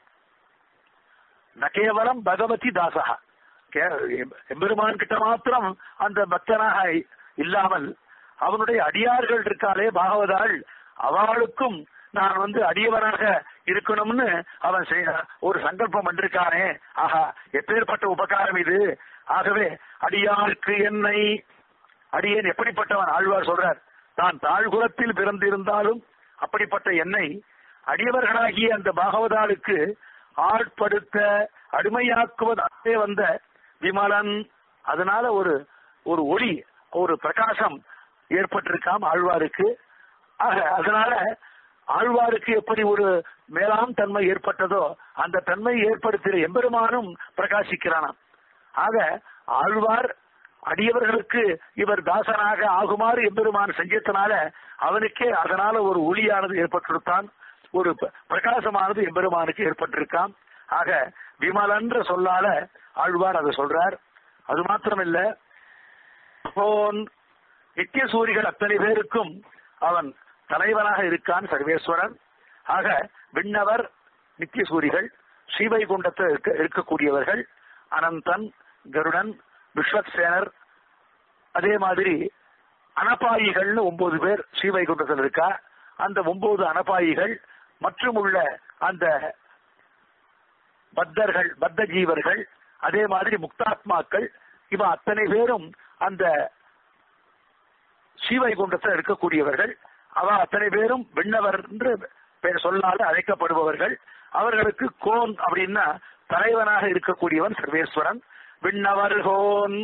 ந கேவலம் பகவதி தாசகா கே- எம்பெருமான் கிட்ட மாத்திரம் அந்த பக்தனாக இல்லாமல் அவனுடைய அடியார்கள் இருக்காளே பாகவதாள் அவளுக்கும் நான் வந்து அடியவனாக இருக்கணும்னு அவன் செய்ய- ஒரு சங்கல்பம் பண்ணிருக்கானே ஆஹா எப்பேற்பட்ட உபகாரம் இது ஆகவே அடியாருக்கு என்னை அடியேன் எப்படிப்பட்டவன் ஆழ்வார் சொல்றார் தான் தாழ்குலத்தில் பிறந்திருந்தாலும் அப்படிப்பட்ட என்னை அடியவர்களாகிய அந்த பாகவதாளுக்கு ஆட்படுத்த அடிமையாக்குவதே வந்த விமலன் அதனால ஒரு ஒரு ஒளி ஒரு பிரகாசம் ஏற்பட்டிருக்காம் ஆழ்வாருக்கு ஆக அதனால ஆழ்வாருக்கு எப்படி ஒரு மேலாம் தன்மை ஏற்பட்டதோ அந்த தன்மை ஏற்படுத்திய எம்பெருமானும் பிரகாசிக்கிறானாம் ஆக ஆழ்வார் அடியவர்களுக்கு இவர் தாசனாக ஆகுமாறு எம்பெருமான் செஞ்சதுனால அவனுக்கே அதனால ஒரு ஒளியானது ஏற்பட்டிருத்தான் ஒரு ப- பிரகாசமானது எம்பெருமானுக்கு ஏற்பட்டிருக்காம் ஆக விமலன்ற சொல்லால ஆழ்வார் அதை சொல்றார் அது மாத்திரமில்ல போன் நித்திய சூரிகள் அத்தனை பேருக்கும் அவன் தலைவனாக இருக்கான் சர்வேஸ்வரன் ஆக விண்ணவர் நித்திய சூரிகள் ஸ்ரீவைகுண்டத்தில் இருக்க இருக்கக்கூடியவர்கள் அனந்தன் கருடன் விஸ்வக்சேனர் அதே மாதிரி அனபாயிகள்னு ஒன்பது பேர் ஸ்ரீவைகுண்டத்தில் இருக்கா அந்த ஒன்பது அனபாயிகள் மற்றும் உள்ள அந்த பத்தர்கள் பத்த ஜீவர்கள் அதே மாதிரி முக்தாத்மாக்கள் இவ அத்தனை பேரும் அந்த ஸ்ரீவைகுண்டத்தில் இருக்கக்கூடியவர்கள் அவ அத்தனை பேரும் விண்ணவர் என்று பெயர் சொல்லாத அழைக்கப்படுபவர்கள் அவர்களுக்கு கோன் அப்படின்னா தலைவனாக இருக்கக்கூடியவன் சர்வேஸ்வரன் விண்ணவர் கோன்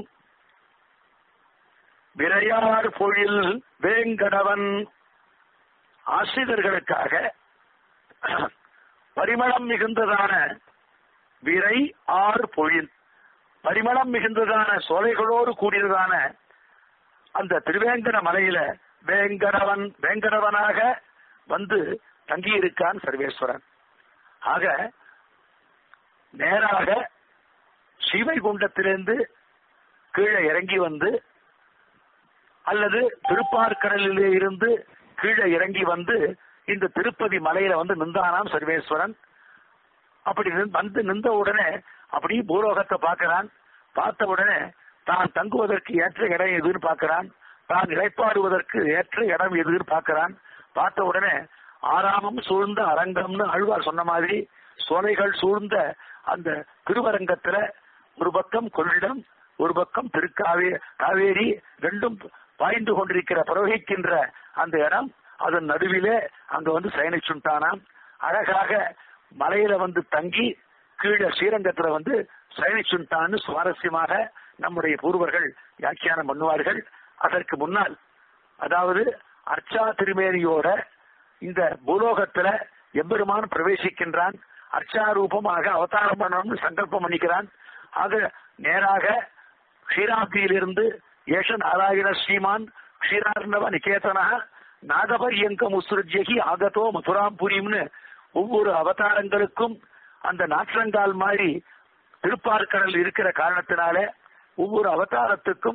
விரையார் பொழில் வேங்கடவன் ஆசிரியர்களுக்காக பரிமளம் மிகுந்ததான விரை ஆர் பொழில் பரிமளம் மிகுந்ததான சோலைகளோடு கூடியதான அந்த திருவேங்கட மலையில வேங்கடவன் வேங்கடவனாக வந்து தங்கியிருக்கான் சர்வேஸ்வரன் ஆக நேராக ஸ்ரீவைகுண்டத்திலிருந்து கீழே இறங்கி வந்து அல்லது திருப்பார்கடலிலே இருந்து கீழே இறங்கி வந்து இந்த திருப்பதி மலையில வந்து நின்றானாம் சர்வேஸ்வரன் அப்படி நின்- வந்து நின்ற உடனே அப்படியே பூலோகத்தை பார்க்கிறான் பார்த்த உடனே தான் தங்குவதற்கு ஏற்ற இடம் எதுன்னு பார்க்கிறான் தான் இளைப்பாடுவதற்கு ஏற்ற இடம் எதுன்னு பார்க்கிறான் பார்த்த உடனே ஆறாமம் சூழ்ந்த அரங்கம்னு ஆழ்வார் சொன்ன மாதிரி சோலைகள் சூழ்ந்த அந்த திருவரங்கத்துல ஒரு பக்கம் கொள்ளிடம் ஒரு பக்கம் திருக்காவே காவேரி ரெண்டும் பாய்ந்து கொண்டிருக்கிற பிரவகிக்கின்ற அந்த இடம் அதன் நடுவிலே அங்க வந்து சயனிச்சுட்டானாம் அழகாக மலையில வந்து தங்கி கீழே ஸ்ரீரங்கத்துல வந்து சயனிச்சுட்டான்னு சுவாரஸ்யமாக நம்முடைய பூர்வர்கள் வியாக்கியானம் பண்ணுவார்கள் அதற்கு முன்னால் அதாவது அர்ச்சா திருமேனியோட இந்த பூலோகத்துல எம்பெருமான் பிரவேசிக்கின்றான் அர்ச்சா ரூபமாக அவதாரம் பண்ணணும்னு சங்கல்பம் பண்ணிக்கிறான் ஆக நேராக க்ஷீராப்தியிலிருந்து ஏஷ நாராயண ஸ்ரீமான் க்ஷீரார்ணவ நிகேதனா நாகபரியங்கம் உத்ருஜ்யகி ஆகதோ மதுராம்புரிம்னு ஒவ்வொரு அவதாரங்களுக்கும் அந்த நாற்றங்கால் மாதிரி திருப்பார்கடல் இருக்கிற காரணத்தினால ஒவ்வொரு அவதாரத்துக்கும்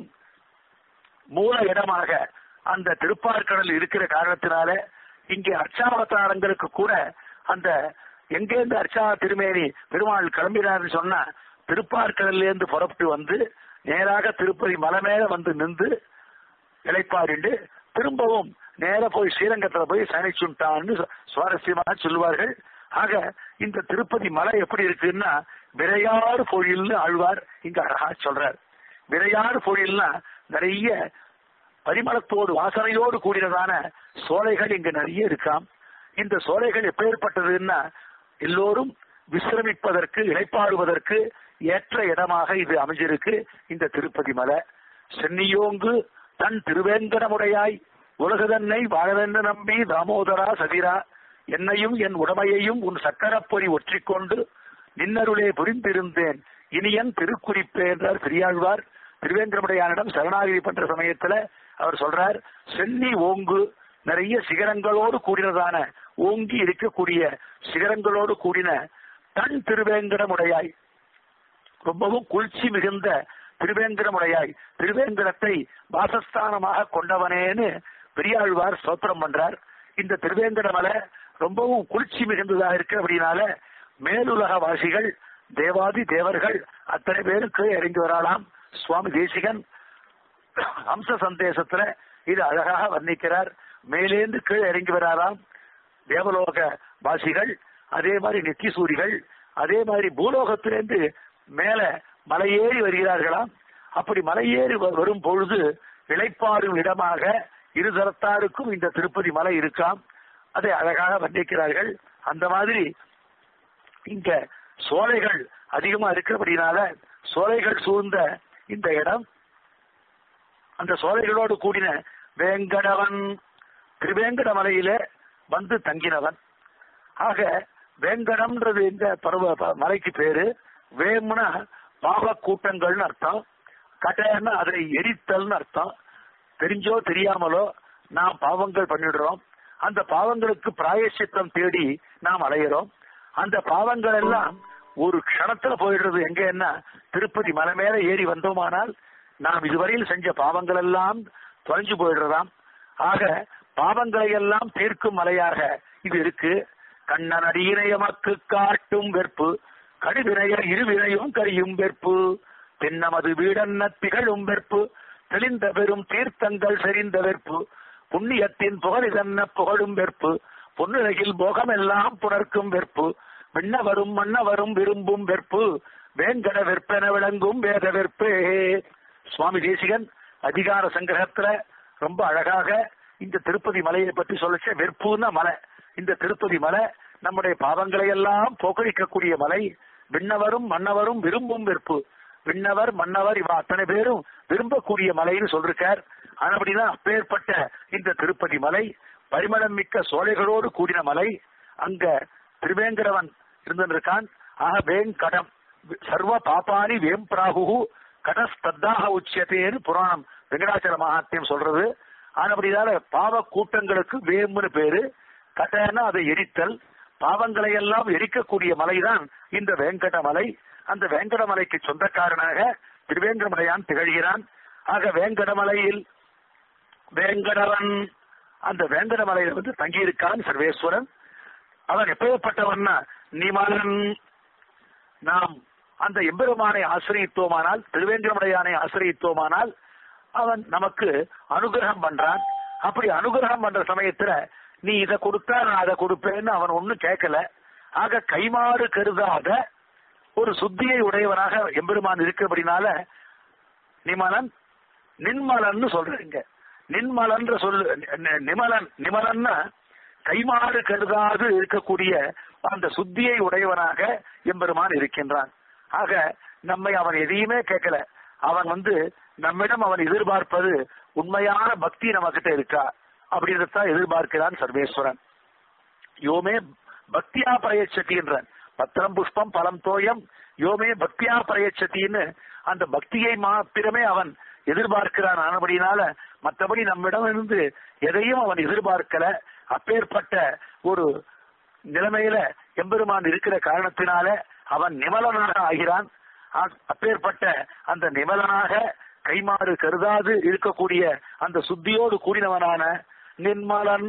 மூல இடமாக அந்த திருப்பார்கடல் இருக்கிற காரணத்தினால இங்கே அர்ச்சாவதாரங்களுக்கு கூட அந்த எங்கேருந்து அர்ச்சா திருமேனி பெருமாள் கிளம்பினார்னு சொன்னா திருப்பார்கடல்ல இருந்து புறப்பட்டு வந்து நேராக திருப்பதி மலை மேல வந்து நின்று இளைப்பாரிண்டு திரும்பவும் நேர போய் ஸ்ரீரங்கத்துல போய் சனிச்சுட்டான்னு சுவாரஸ்யமாக சொல்லுவார்கள் ஆக இந்த திருப்பதி மலை எப்படி இருக்குன்னா விரையாறு பொழில்னு ஆழ்வார் இங்க அழகா சொல்றார் விரையாறு பொழில்னா நிறைய பரிமளத்தோடு வாசனையோடு கூடினதான சோலைகள் இங்க நிறைய இருக்காம் இந்த சோலைகள் எப்பேற்பட்டதுன்னா எல்லோரும் விசிரமிப்பதற்கு இளைப்பாடுவதற்கு ஏற்ற இடமாக இது அமைஞ்சிருக்கு இந்த திருப்பதி மலை சென்னியோங்கு தன் திருவேங்கடமுடையாய் உலகுதன்னை வாழவென்று நம்பி தாமோதரா சதிரா என்னையும் என் உடமையையும் உன் சக்கரப்பொறி ஒற்றிக்கொண்டு நின்னருளே புரிந்திருந்தேன் இனியன் திருக்குறிப்பே என்றார் பெரியாழ்வார் திருவேங்கடமுடையானிடம் சரணாகிரி பண்ற சமயத்துல அவர் சொல்றார் சென்னி ஓங்கு நிறைய சிகரங்களோடு கூடினதான ஓங்கி இருக்கக்கூடிய சிகரங்களோடு கூடின தன் திருவேங்கடமுடையாய் ரொம்பவும் குளிர்ச்சி மிகுந்த திருவேங்கடமுடையாய் திருவேங்கடத்தை வாசஸ்தானமாக கொண்டவனேன்னு பெரியாழ்வார் ஸ்தோத்திரம் பண்றார் இந்த திருவேங்கட மலை ரொம்பவும் குளிர்ச்சி மிகுந்ததா இருக்கு அப்படின்னால மேலுலக வாசிகள் தேவாதி தேவர்கள் அத்தனை பேருக்கு இறங்கி வரலாம் சுவாமி தேசிகன் அம்ச சந்தேசத்துல இது அழகாக வர்ணிக்கிறார் மேலேந்து கீழே இறங்கி வராராம் தேவலோக வாசிகள் அதே மாதிரி நெத்திசூரிகள் அதே மாதிரி பூலோகத்திலிருந்து மேல மலையேறி வருகிறார்களாம் அப்படி மலையேறி வ- வரும் பொழுது இளைப்பாறும் இடமாக இருதரத்தாருக்கும் இந்த திருப்பதி மலை இருக்காம் அதை அழகாக வர்ணிக்கிறார்கள் அந்த மாதிரி இங்க சோலைகள் அதிகமா இருக்கிறபடினால சோலைகள் சூழ்ந்த இந்த இடம் அந்த சோலைகளோடு கூடின வேங்கடவன் திருவேங்கட மலையில வந்து தங்கினவன் ஆக வேங்கடம்ன்றது இந்த பருவ ப- மலைக்கு பேரு வேம்னா பாவ கூட்டங்கள்னு அர்த்தம் கட்டைன்னா அதை எரித்தல்னு அர்த்தம் தெரிஞ்சோ தெரியாமலோ நாம் பாவங்கள் பண்ணிடுறோம் அந்த பாவங்களுக்கு பிராயசித்தம் தேடி நாம் அலையிறோம் அந்த பாவங்கள் எல்லாம் ஒரு க்ஷணத்துல போயிடுறது எங்கன்னா திருப்பதி மலை மேல ஏறி வந்தோமானால் நாம் இதுவரையில் செஞ்ச பாவங்கள் எல்லாம் தொலைஞ்சு போயிடுறதாம் ஆக பாவங்களை எல்லாம் தீர்க்கும் மலையாக இது இருக்கு கண்ணன் அடியினையமக்கு காட்டும் வெற்பு கடுவினைய இருவினையும் கரியும் வெற்பு தென்னமது வீடன்ன திகழும் வெற்பு தெளிந்த பெரும் தீர்த்தங்கள் செறிந்த வெற்பு புண்ணியத்தின் புகழிதன்ன புகழும் வெற்பு பொன்னுலகில் போகமெல்லாம் புணர்க்கும் வெற்பு விண்ணவரும் மன்னவரும் விரும்பும் வெற்பு வேங்கட வெற்பென விளங்கும் வேத வெற்பே சுவாமி தேசிகன் அதிகார சங்கிரகத்துல ரொம்ப அழகாக இந்த திருப்பதி மலையை பற்றி சொல்லச்ச வெற்புன்னா மலை இந்த திருப்பதி மலை நம்முடைய பாவங்களை எல்லாம் போக்கடிக்கக்கூடிய மலை விண்ணவரும் மன்னவரும் விரும்பும் வெற்பு விண்ணவர் மன்னவர் இவ அத்தனை பேரும் விரும்பக்கூடிய மலைன்னு சொல்லிருக்கார் ஆனபடிதான் அப்பேற்பட்ட இந்த திருப்பதி மலை பரிமளம் மிக்க சோலைகளோடு கூடின மலை அங்க திருவேங்கடவன் இருந்திருக்கான் ஆக வேங்கடம் சர்வ பாப்பானி வேம்பிராகு கடஸ்தத்தாக உச்சியத்தேன்னு புராணம் வெங்கடாச்சல மகாத்தியம் சொல்றது ஆனபடினால பாவ கூட்டங்களுக்கு வேம்புன்னு பேரு கட்டன்னா அதை எரித்தல் பாவங்களை எல்லாம் எரிக்கக்கூடிய மலைதான் இந்த வேங்கட மலை அந்த வேங்கட மலைக்கு சொந்தக்காரனாக திருவேங்கடமலையான் திகழ்கிறான் ஆக வேங்கடமலையில் வேங்கடவன் அந்த வேங்கடமலையில வந்து தங்கியிருக்கான் சர்வேஸ்வரன் அவன் எப்பேற்பட்டவன்னா நிமலன் நாம் அந்த எம்பெருமானை ஆசிரியத்தோமானால் திருவேங்கடமலையானை ஆசிரியத்தோமானால் அவன் நமக்கு அனுகிரகம் பண்றான் அப்படி அனுகிரகம் பண்ற சமயத்துல நீ இதை கொடுத்தா நான் அதை கொடுப்பேன்னு அவன் ஒண்ணும் கேட்கல ஆக கைமாறு கருதாத ஒரு சுத்தியை உடையவனாக எம்பெருமான் இருக்கிறபடினால நிமலன் நின்மலன்னு சொல்றீங்க நின்மலன்ற சொல்லு நி- நிமலன் நிமலன்னா கைமாறு கருதாது இருக்கக்கூடிய அந்த சுத்தியை உடையவனாக எம்பெருமான் இருக்கின்றான் ஆக நம்மை அவன் எதையுமே கேட்கல அவன் வந்து நம்மிடம் அவன் எதிர்பார்ப்பது உண்மையான பக்தி நம்மகிட்ட இருக்கா அப்படின்றதான் எதிர்பார்க்கிறான் சர்வேஸ்வரன் யோமே பக்தியா பிரயச்சதின்றான் பத்திரம் புஷ்பம் பலம் தோயம் யோமே பக்தியா பிரயச்சத்தின்னு அந்த பக்தியை மாத்திரமே அவன் எதிர்பார்க்கிறான் ஆனபடினால மற்றபடி நம்மிடம் இருந்து எதையும் அவன் எதிர்பார்க்கல அப்பேற்பட்ட ஒரு நிலைமையில எம்பெருமான் இருக்கிற காரணத்தினால அவன் நிமலனாக ஆகிறான் அ- அப்பேற்பட்ட அந்த நிமலனாக கைமாறு கருதாது இருக்கக்கூடிய அந்த சுத்தியோடு கூடினவனான நிர்மலன்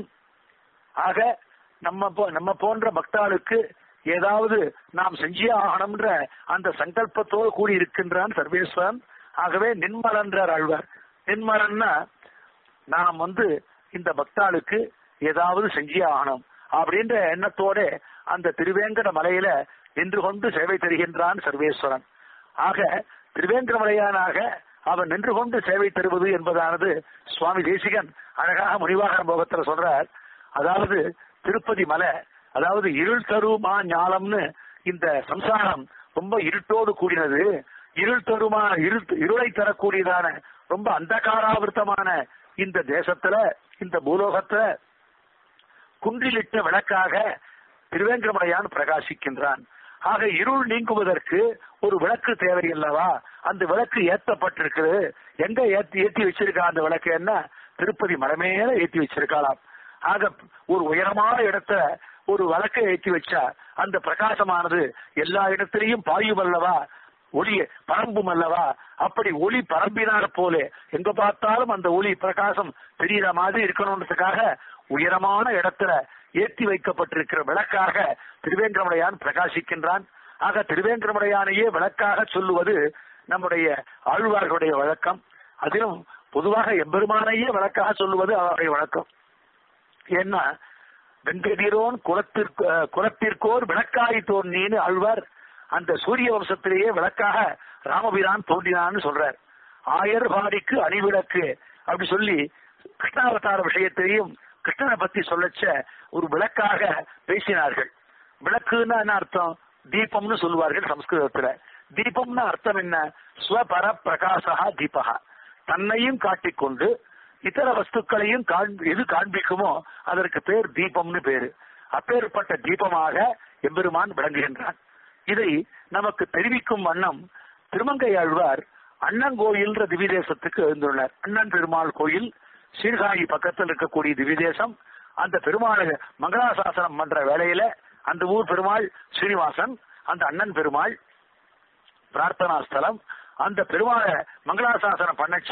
ஆக நம்ம போ- நம்ம போன்ற பக்தாளுக்கு ஏதாவது நாம் செஞ்சே ஆகணும்ன்ற அந்த சங்கல்பத்தோடு கூடி இருக்கின்றான் சர்வேஸ்வரன் ஆகவே நின்மலன்றார் ஆழ்வார் நின்மலன்னா நாம் வந்து இந்த பக்தாளுக்கு ஏதாவது செஞ்சே ஆகணும் அப்படின்ற எண்ணத்தோட அந்த திருவேங்கட மலையில நின்று கொண்டு சேவை தருகின்றான் சர்வேஸ்வரன் ஆக திருவேங்கட மலையானாக அவன் நின்று கொண்டு சேவை தருவது என்பதானது சுவாமி தேசிகன் அழகாக முனிவாகன போகத்துல சொல்றார் அதாவது திருப்பதி மலை அதாவது இருள் தருமா ஞாலம்னு இந்த சம்சாரம் ரொம்ப இருட்டோடு கூடினது இருள் தருமா இருள் இருளை தரக்கூடியதான ரொம்ப அந்தகாராவிருத்தமான இந்த தேசத்துல இந்த பூலோகத்துல குன்றிலிட்ட விளக்காக திருவேங்கடமலையான் பிரகாசிக்கின்றான் ஆக இருள் நீங்குவதற்கு ஒரு விளக்கு தேவை அல்லவா அந்த விளக்கு ஏத்தப்பட்டிருக்குது எங்க ஏத்தி ஏத்தி வச்சிருக்கா அந்த விளக்கு என்ன திருப்பதி மலை மேல ஏத்தி வச்சிருக்காளாம் ஆக ஒரு உயரமான இடத்துல ஒரு விளக்கை ஏத்தி வச்சா அந்த பிரகாசமானது எல்லா இடத்திலையும் பாயும் அல்லவா ஒளி பரம்பும் அல்லவா அப்படி ஒளி பரம்பினார் போல எங்க பார்த்தாலும் அந்த ஒளி பிரகாசம் தெரியுற மாதிரி இருக்கணும்ன்றதுக்காக உயரமான இடத்துல ஏற்றி வைக்கப்பட்டிருக்கிற விளக்காக திருவேங்கடமலையான் பிரகாசிக்கின்றான் ஆக திருவேங்கடமலையானையே விளக்காக சொல்லுவது நம்முடைய ஆழ்வார்களுடைய வழக்கம் அதிலும் பொதுவாக எம்பெருமானையே விளக்காக சொல்லுவது அவருடைய வழக்கம் ஏன்னா வெங்கதிரோன் குலத்திற்கு அஹ், குலத்திற்கோர் விளக்காய் தோன்றின்னு ஆழ்வார் அந்த சூரிய வம்சத்திலேயே விளக்காக ராமபிரான் தோன்றினான்னு சொல்றார் ஆயர் பாடிக்கு அணிவிளக்கு அப்படி சொல்லி கிருஷ்ணாவதார விஷயத்தையும் கிருஷ்ணனை பத்தி சொல்லச்ச ஒரு விளக்காக பேசினார்கள் விளக்குன்னா என்ன அர்த்தம் தீபம்னு சொல்லுவார்கள் சம்ஸ்கிருதத்துல தீபம்னு அர்த்தம் என்ன ஸ்வபர பிரகாசா தீபகா தன்னையும் காட்டிக்கொண்டு இதர வஸ்துக்களையும் காண்- எது காண்பிக்குமோ அதற்கு பேர் தீபம்னு பேரு அப்பேற்பட்ட தீபமாக எம்பெருமான் விளங்குகின்றான் இதை நமக்கு தெரிவிக்கும் வண்ணம் திருமங்கையாழ்வார் அண்ணங்கோயில்ன்ற திவிதேசத்துக்கு எழுந்துள்ளார் அண்ணன் பெருமாள் கோயில் சீர்காழி பக்கத்தில் இருக்கக்கூடிய திவிதேசம் அந்த பெருமாள் மங்களாசாசனம் பண்ற வேளையில அந்த ஊர் பெருமாள் ஸ்ரீனிவாசன் அந்த அண்ணன் பெருமாள் பிரார்த்தனா ஸ்தலம் அந்த பெருமாளை மங்களாசாசனம் பண்ணச்ச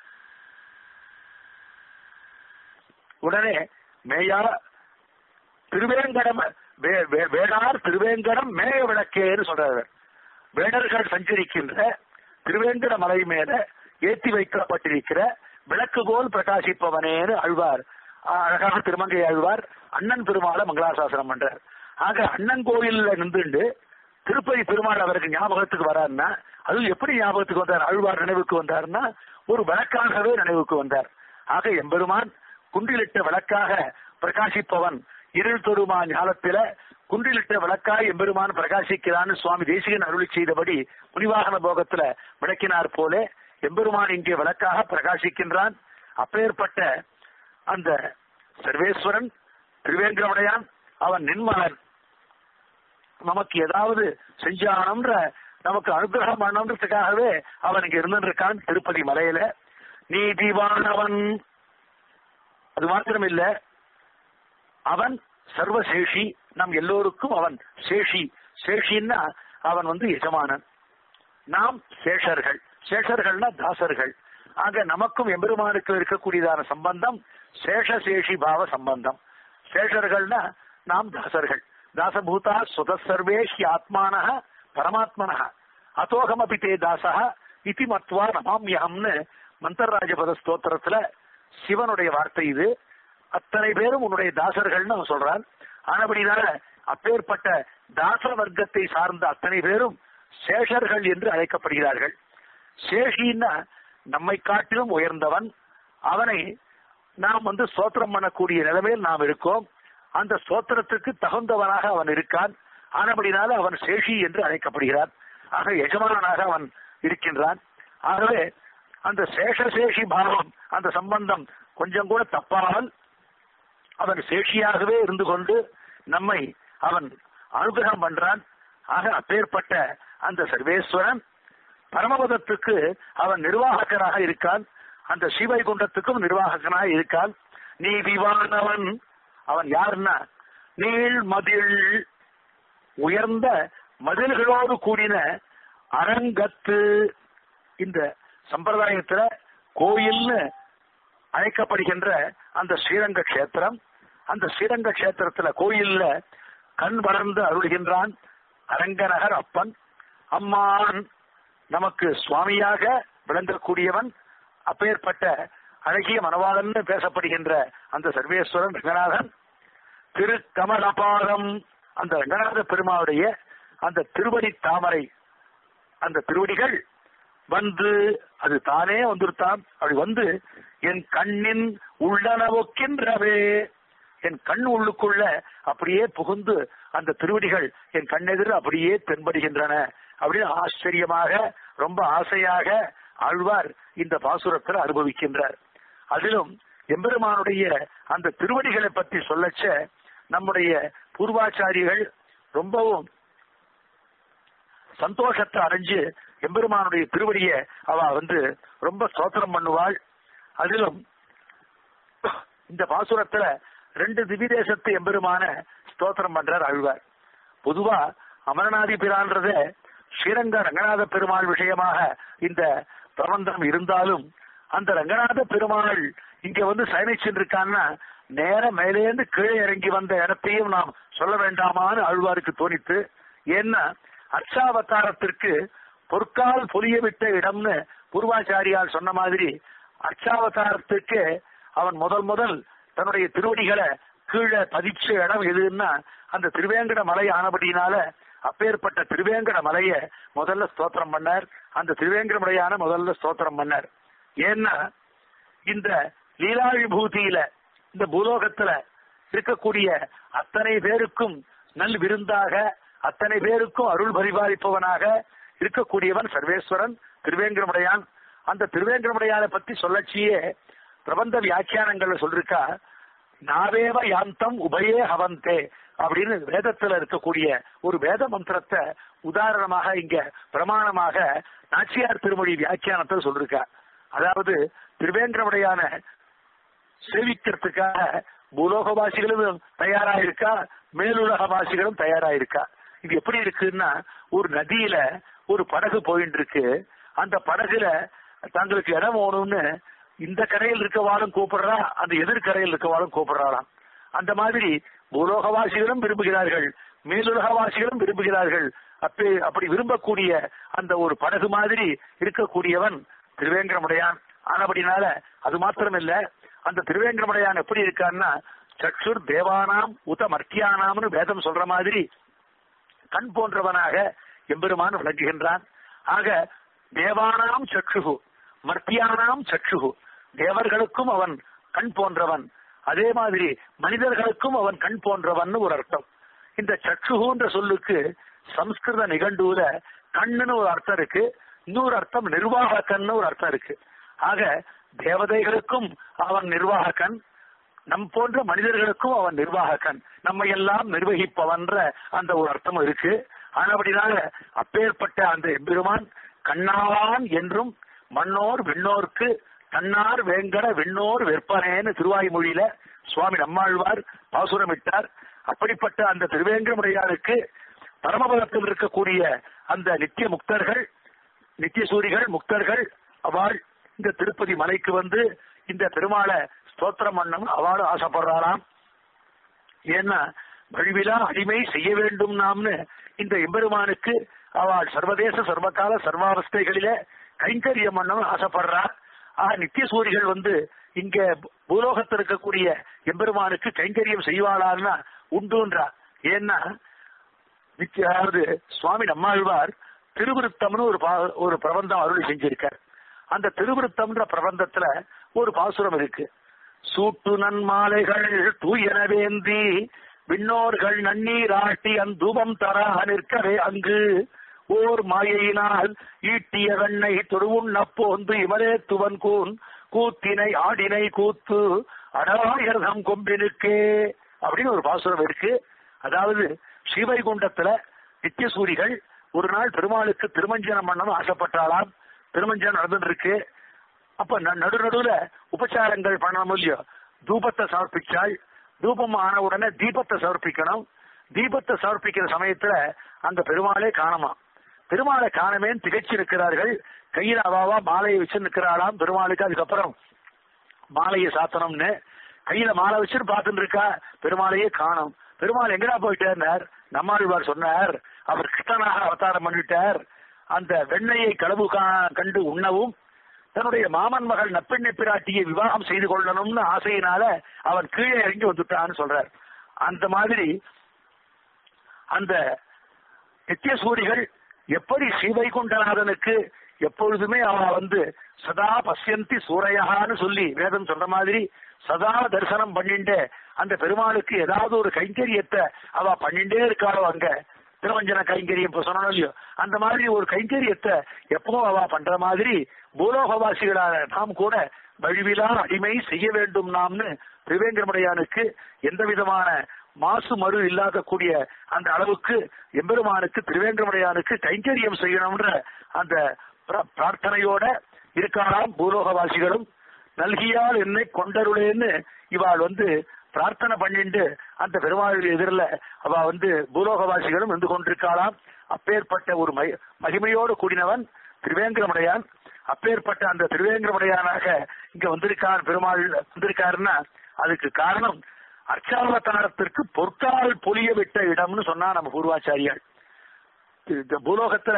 உடனே மேயா திருவேங்கடம் வே- வே- வேடார் திருவேங்கடம் மேய விளக்கேன்னு சொல்றாரு வேடர்கள் சஞ்சரிக்கின்ற திருவேங்கட மலை மேல ஏற்றி வைக்கப்பட்டிருக்கிற விளக்கு போல் பிரகாசிப்பவனேன்னு அழ்வார் அழகாக திருமங்கை ஆழ்வார் அண்ணன் பெருமாளை மங்களாசாசனம் பண்றார் ஆக அண்ணன் கோயில்ல நின்றுண்டு திருப்பதி பெருமாள் அவருக்கு ஞாபகத்துக்கு வராருன்னா அது எப்படி ஞாபகத்துக்கு வந்தார் ஆழ்வார் நினைவுக்கு வந்தாருன்னா ஒரு விளக்காகவே நினைவுக்கு வந்தார் ஆக எம்பெருமான் குன்றிலிட்ட விளக்காக பிரகாசிப்பவன் இருள் தொடுமா ஞாலத்தில குன்றிலிட்ட விளக்காய் எம்பெருமான் பிரகாசிக்கிறான்னு சுவாமி தேசிகன் அருளி செய்தபடி முனிவாகன போகத்துல விளக்கினார் போல எம்பெருமான் இங்கே விளக்காக பிரகாசிக்கின்றான் அப்பேற்பட்ட அந்த சர்வேஸ்வரன் திருவேங்கடமுடையான் அவன் நின்மலன் நமக்கு ஏதாவது செஞ்சானம்ன்ற நமக்கு அனுகிரகம் பண்ணணுன்றதுக்காகவே அவன் இங்க இருந்திருக்கான் திருப்பதி மலையில நீதிவானவன் அது மாத்திரம் இல்ல அவன் சர்வசேஷி நம் எல்லோருக்கும் அவன் சேஷி சேஷின்னா அவன் வந்து எஜமானன் நாம் சேஷர்கள் சேஷர்கள்னா தாசர்கள் ஆக நமக்கும் எம்பெருமானுக்கு இருக்கக்கூடியதான சம்பந்தம் சேஷசேஷி பாவ சம்பந்தம் சேஷர்கள்னா நாம் தாசர்கள் தாசபூதா சுத சர்வேஷி ஆத்மான பரமாத்மன அதோகமபி தே தாசா இதி மத்வா நமாமியகம்னு மந்தர்ராஜபத ஸ்தோத்திரத்துல சிவனுடைய வார்த்தை இது அத்தனை பேரும் உன்னுடைய தாசர்கள்னு அவன் சொல்றான் ஆனபடினால அப்பேற்பட்ட தாச வர்க்கத்தை சார்ந்த அத்தனை பேரும் சேஷர்கள் என்று அழைக்கப்படுகிறார்கள் சேஷின்னா நம்மை காட்டிலும் உயர்ந்தவன் அவனை நாம் வந்து ஸ்தோத்திரம் பண்ணக்கூடிய நிலைமையில் நாம் இருக்கோம் அந்த ஸ்தோத்திரத்துக்கு தகுந்தவனாக அவன் இருக்கான் ஆனபடினால அவன் சேஷி என்று அழைக்கப்படுகிறான் ஆக எஜமானனாக அவன் இருக்கின்றான் ஆகவே அந்த சேஷசேஷி பாவம் அந்த சம்பந்தம் கொஞ்சம் கூட தப்பாமல் அவன் சேஷியாகவே இருந்து கொண்டு நம்மை அவன் அனுகிரகம் பண்றான் ஆக அப்பேற்பட்ட அந்த சர்வேஸ்வரன் பரமபதத்துக்கு அவன் நிர்வாககனாக இருக்கான் அந்த சிவைகுண்டத்துக்கும் நிர்வாககனாக இருக்கான் நீ விவானவன் அவன் யாருன்னா நீள் மதில் உயர்ந்த மதில்களோடு கூடின அரங்கத்து இந்த சம்பிரதாயத்துல கோயில்னு அழைக்கப்படுகின்ற அந்த ஸ்ரீரங்க கஷேத்திரம் அந்த ஸ்ரீரங்க கஷேத்திரத்துல கோயில்ல கண் வளர்ந்து அருள்கின்றான் அரங்கநகர் அப்பன் அம்மான் நமக்கு சுவாமியாக விளங்கக்கூடியவன் அப்பேற்பட்ட அழகிய மனவாளன் பேசப்படுகின்ற அந்த சர்வேஸ்வரன் ரங்கநாதன் திரு கமலபாரம் அந்த ரங்கநாத பெருமாவுடைய அந்த திருவடி தாமரை அந்த திருவடிகள் வந்து அது தானே வந்துருத்தான் அப்படி வந்து என் கண்ணின் உள்ளனவொக்கின்றவே என் கண் உள்ளுக்குள்ள அப்படியே புகுந்து அந்த திருவடிகள் என் கண்ணெதிர் அப்படியே தென்படுகின்றன அப்படின்னு ஆச்சரியமாக ரொம்ப ஆசையாக ஆழ்வார் இந்த பாசுரத்தில் அனுபவிக்கின்றார் அதிலும் எம்பெருமானுடைய அந்த திருவடிகளை பற்றி சொல்லச்ச நம்முடைய பூர்வாச்சாரிகள் ரொம்பவும் சந்தோஷத்தை அடைஞ்சு எம்பெருமானுடைய திருவடிய அவ வந்து ரொம்ப ஸ்தோத்திரம் பண்ணுவாள் அதிலும் இந்த பாசுரத்துல ரெண்டு திவிதேசத்து எம்பெருமான ஸ்தோத்திரம் பண்றார் அழ்வார் பொதுவா அமரநாதி பிரான்றத ஸ்ரீரங்க ரங்கநாத பெருமாள் விஷயமாக இந்த பிரபந்தம் இருந்தாலும் அந்த ரங்கநாத பெருமாள் இங்க வந்து சயனிச்சுருக்கான்னா நேர மேலேந்து கீழே இறங்கி வந்த இடத்தையும் நாம் சொல்ல வேண்டாமான்னு ஆழ்வாருக்கு தோணித்து ஏன்னா அர்ச்சாவதாரத்திற்கு பொற்கால் பொலிய விட்ட இடம்னு பூர்வாச்சாரியால் சொன்ன மாதிரி அர்ச்சாவதாரத்துக்கு அவன் முதல் முதல் தன்னுடைய திருவடிகளை கீழே பதிச்ச இடம் எதுன்னா அந்த திருவேங்கட மலை ஆனபடினால அப்பேற்பட்ட திருவேங்கட மலைய முதல்ல ஸ்தோத்திரம் பண்ணார் அந்த திருவேங்கட மலையான முதல்ல ஸ்தோத்திரம் பண்ணார் ஏன்னா இந்த லீலா விபூதியில இந்த பூலோகத்துல இருக்கக்கூடிய அத்தனை பேருக்கும் நல் விருந்தாக அத்தனை பேருக்கும் அருள் பரிபாலிப்பவனாக இருக்கக்கூடியவன் சர்வேஸ்வரன் திருவேங்கடமுடையான் அந்த திருவேங்கடமுடையானை பத்தி சொல்லச்சியே பிரபந்த வியாக்கியானங்கள்ல சொல்லிருக்கா நாவேவ யாந்தம் உபயே ஹவந்தே அப்படின்னு வேதத்துல இருக்கக்கூடிய ஒரு வேத மந்திரத்தை உதாரணமாக இங்க பிரமாணமாக நாச்சியார் திருமொழி வியாக்கியானத்தில் சொல்லிருக்கா அதாவது திருவேங்கடமுடையான சேவிக்கிறதுக்காக பூலோகவாசிகளும் தயாரா இருக்கா மேலுலக வாசிகளும் தயாரா இருக்கா இது எப்படி இருக்குன்னா ஒரு நதியில ஒரு படகு போயிட்டு இருக்கு அந்த படகுல தங்களுக்கு இடம் வேணும்னு இந்த கரையில் இருக்கவாளும் கூப்பிடுறா அந்த எதிர்கரையில் இருக்கவாளும் கூப்பிடுறாளாம் அந்த மாதிரி பூலோகவாசிகளும் விரும்புகிறார்கள் மேலுலகவாசிகளும் விரும்புகிறார்கள் அப்படி அப்படி விரும்பக்கூடிய அந்த ஒரு படகு மாதிரி இருக்கக்கூடியவன் திருவேங்கடமுடையான் ஆனபடினால அது மாத்திரம் இல்ல அந்த திருவேங்கடமுடையான் எப்படி இருக்கான்னா சக்ஷுர் தேவானாம் உத மர்த்தியானாம்னு வேதம் சொல்ற மாதிரி கண் போன்றவனாக எம்பெருமான் விளங்குகின்றான் ஆக தேவானாம் சக்ஷுகு மர்த்தியானாம் சக்ஷுகு தேவர்களுக்கும் அவன் கண் போன்றவன் அதே மாதிரி மனிதர்களுக்கும் அவன் கண் போன்றவன் ஒரு அர்த்தம் இந்த சக்ஷுகுன்ற சொல்லுக்கு சம்ஸ்கிருத நிகண்டுல கண்ணுன்னு ஒரு அர்த்தம் இருக்கு இன்னொரு அர்த்தம் நிர்வாகக்கன்னு ஒரு அர்த்தம் இருக்கு ஆக தேவதைகளுக்கும் அவன் நிர்வாகக்கன் நம் போன்ற மனிதர்களுக்கும் அவன் நிர்வாகக்கன் நம்ம எல்லாம் நிர்வகிப்பவன்ற அந்த ஒரு அர்த்தம் இருக்கு ஆனபடினால அப்பேற்பட்ட அந்த எம்பெருமான் கண்ணாவான் என்றும் மண்ணோர் விண்ணோர்க்கு தன்னார் வேங்கட விண்ணோர் வெற்பனேன்னு திருவாய்மொழியில சுவாமி நம்மாழ்வார் பாசுரமிட்டார் அப்படிப்பட்ட அந்த திருவேங்கமுடையாருக்கு பரமபதத்தில் இருக்கக்கூடிய அந்த நித்திய முக்தர்கள் நித்தியசூரிகள் முக்தர்கள் அவள் இந்த திருப்பதி மலைக்கு வந்து இந்த பெருமாளை ஸ்தோத்திரம் பண்ணணும் அவளும் ஆசைப்படுறாளாம் ஏன்னா வழிவிலா அடிமை செய்ய வேண்டும் நாம்னு இந்த எம்பெருமானுக்கு அவள் சர்வதேச சர்வகால சர்வாவஸ்தைகளில கைங்கரியம் பண்ணணும் ஆசைப்படுறா ஆஹ் நித்தியசூரிகள் வந்து இங்க பூலோகத்தில் இருக்கக்கூடிய எம்பெருமானுக்கு கைங்கரியம் செய்வாளான்னா உண்டுன்றா ஏன்னா நித்திய அதாவது சுவாமி நம்மாழ்வார் திருவிருத்தம்னு ஒரு பா- ஒரு பிரபந்தம் அருளி செஞ்சிருக்கார் அந்த திருவிருத்தம்ன்ற பிரபந்தத்துல ஒரு பாசுரம் இருக்கு சூட்டு நன்மாலைகள் தூயனவேந்தி விண்ணோர்கள் நன்னீராட்டி அந்தூபம் தரா நிற்கவே அங்கு ஓர் மாயையினால் ஈட்டிய வெண்ணை தொடுவுண்ண போந்து இவரே துவன் கூன் கூத்தினை ஆடினை கூத்து அடாயர்தம் கொம்பினுக்கே அப்படின்னு ஒரு பாசுரம் இருக்கு அதாவது ஸ்ரீவைகுண்டத்துல நித்தியசூரிகள் ஒரு நாள் பெருமாளுக்கு திருமஞ்சனம் பண்ணணும் ஆசைப்பட்டாலாம் திருமஞ்சனம் நடந்துட்டு இருக்கு அப்ப ந- நடு நடுவுல உபச்சாரங்கள் பண்ணணும் இல்லையோ தூபத்தை சமர்ப்பிச்சால் தூபம் ஆன உடனே தீபத்தை சமர்ப்பிக்கணும் தீபத்தை சமர்ப்பிக்கிற சமயத்துல அந்த பெருமாளே காணமா பெருமாளை காணமேன்னு திகைச்சு இருக்கிறார்கள் கையில அவாவா மாலையை வச்சு நிக்கிறாளாம் பெருமாளுக்கு அதுக்கப்புறம் மாலையை சாத்தணும்னு கையில மாலை வச்சுட்டு பார்த்துட்டு இருக்கா பெருமாளையே காணும் பெருமாள் எங்கடா போயிட்டார் நம்மாழ்வார் சொன்னார் அவர் கிருஷ்ணனாக அவதாரம் பண்ணிட்டார் அந்த வெண்ணையை களவு கா- கண்டு உண்ணவும் தன்னுடைய மாமன் மகள் நப்பெண்ணை பிராட்டியை விவாகம் செய்து கொள்ளணும்னு ஆசையினால அவன் கீழே இறங்கி வந்துட்டான்னு சொல்றார் அந்த மாதிரி அந்த நித்தியசூரிகள் எப்படி ஸ்ரீவைகுண்டநாதனுக்கு எப்பொழுதுமே அவ வந்து சதா பசியந்தி சூரையகான்னு சொல்லி வேதம் சொல்ற மாதிரி சதா தரிசனம் பண்ணிண்டே அந்த பெருமாளுக்கு ஏதாவது ஒரு கைங்கரியத்தை அவ பண்ணிண்டே இருக்காளோ அங்க திருவஞ்சன கைங்கரியம் இப்ப சொன்னோம் இல்லையோ அந்த மாதிரி ஒரு கைங்கரியத்தை எப்பவும் அவ பண்ற மாதிரி பூலோகவாசிகளான நாம் கூட வழிவிலா அடிமை செய்ய வேண்டும் நாம்னு திரிவேங்கரமுடையானுக்கு எந்த விதமான மாசு மறு இல்லாத கூடிய அந்த அளவுக்கு எம்பெருமானுக்கு திருவேங்கரமுடையானுக்கு கைங்கரியம் செய்யணும்ன்ற அந்த பிர- பிரார்த்தனையோட இருக்காராம் பூலோகவாசிகளும் நல்கியால் என்னை கொண்டருளேன்னு இவாள் வந்து பிரார்த்தனை பண்ணிண்டு அந்த பெருமாள் எதிரில் அவ வந்து பூலோகவாசிகளும் வந்து கொண்டிருக்காளாம் அப்பேற்பட்ட ஒரு மகி- மகிமையோடு கூடினவன் திருவேங்கரமுடையான் அப்பேற்பட்ட அந்த திருவேங்கரமுடையானாக இங்க வந்திருக்கார் பெருமாள் வந்திருக்காருன்னா அதுக்கு காரணம் அர்ச்சாவதாரத்திற்கு பொற்கால் பொலிய விட்ட இடம்னு சொன்னா நம்ம பூர்வாச்சாரியால் இந்த பூலோகத்துல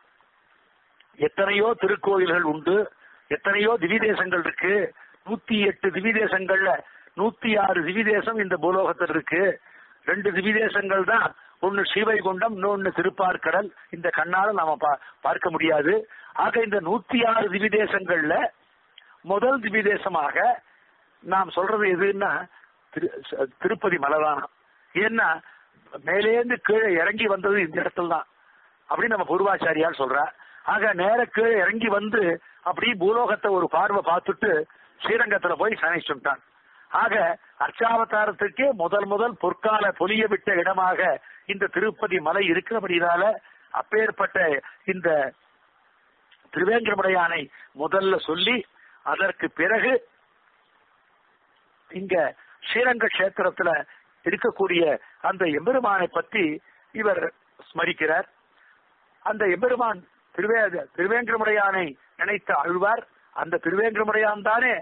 எத்தனையோ திருக்கோயில்கள் உண்டு எத்தனையோ திவிதேசங்கள் இருக்கு நூத்தி எட்டு திவிதேசங்கள்ல நூத்தி ஆறு திவிதேசம் இந்த பூலோகத்தில் இருக்கு ரெண்டு திவிதேசங்கள் தான் ஒன்னு ஸ்ரீவைகுண்டம் இன்னொன்னு திருப்பார்கடல் இந்த கண்ணால நாம பா- பார்க்க முடியாது ஆக இந்த நூத்தி ஆறு திவிதேசங்கள்ல முதல் திவிதேசமாக நாம் சொல்றது எதுன்னா திரு- ச- திருப்பதி மலைதான் ஏன்னா மேலேந்து கீழே இறங்கி வந்தது இந்த இடத்துல தான் அப்படின்னு நம்ம பூர்வாச்சாரியார் சொல்றா ஆக நேர கீழே இறங்கி வந்து அப்படி பூலோகத்தை ஒரு பார்வை பார்த்துட்டு ஸ்ரீரங்கத்துல போய் சனிச்சுட்டான் ஆக அர்ச்சாவதாரத்துக்கே முதல் முதல் பொற்கால பொலிய விட்ட இடமாக இந்த திருப்பதி மலை இருக்கிறபடினால அப்பேற்பட்ட இந்த திருவேங்கடமுடையானை முதல்ல சொல்லி அதற்கு பிறகு இங்க ஸ்ரீரங்க கஷேத்திரத்துல இருக்கக்கூடிய அந்த எம்பெருமானை பத்தி இவர் ஸ்மரிக்கிறார் அந்த எம்பெருமான் திருவே திருவேங்கடமுடையானை நினைத்த ஆழ்வார் அந்த திருவேங்கடமுடையான் தானே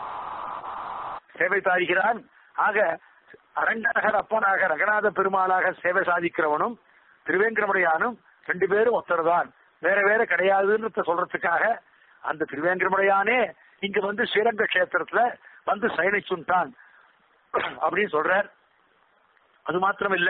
சேவை சாதிக்கிறான் ஆக அரங்கநகர் அப்பனாக ரங்கநாத பெருமாளாக சேவை சாதிக்கிறவனும் திருவேங்கடமுடையானும் ரெண்டு பேரும் ஒருத்தர்தான் வேற வேற கிடையாதுன்னு சொல்றதுக்காக அந்த திருவேங்கடமுடையானே இங்க வந்து ஸ்ரீரங்க கஷேத்திரத்துல வந்து சயனிச்சுட்டான் அப்படின்னு சொல்றார் அது மாத்திரம் இல்ல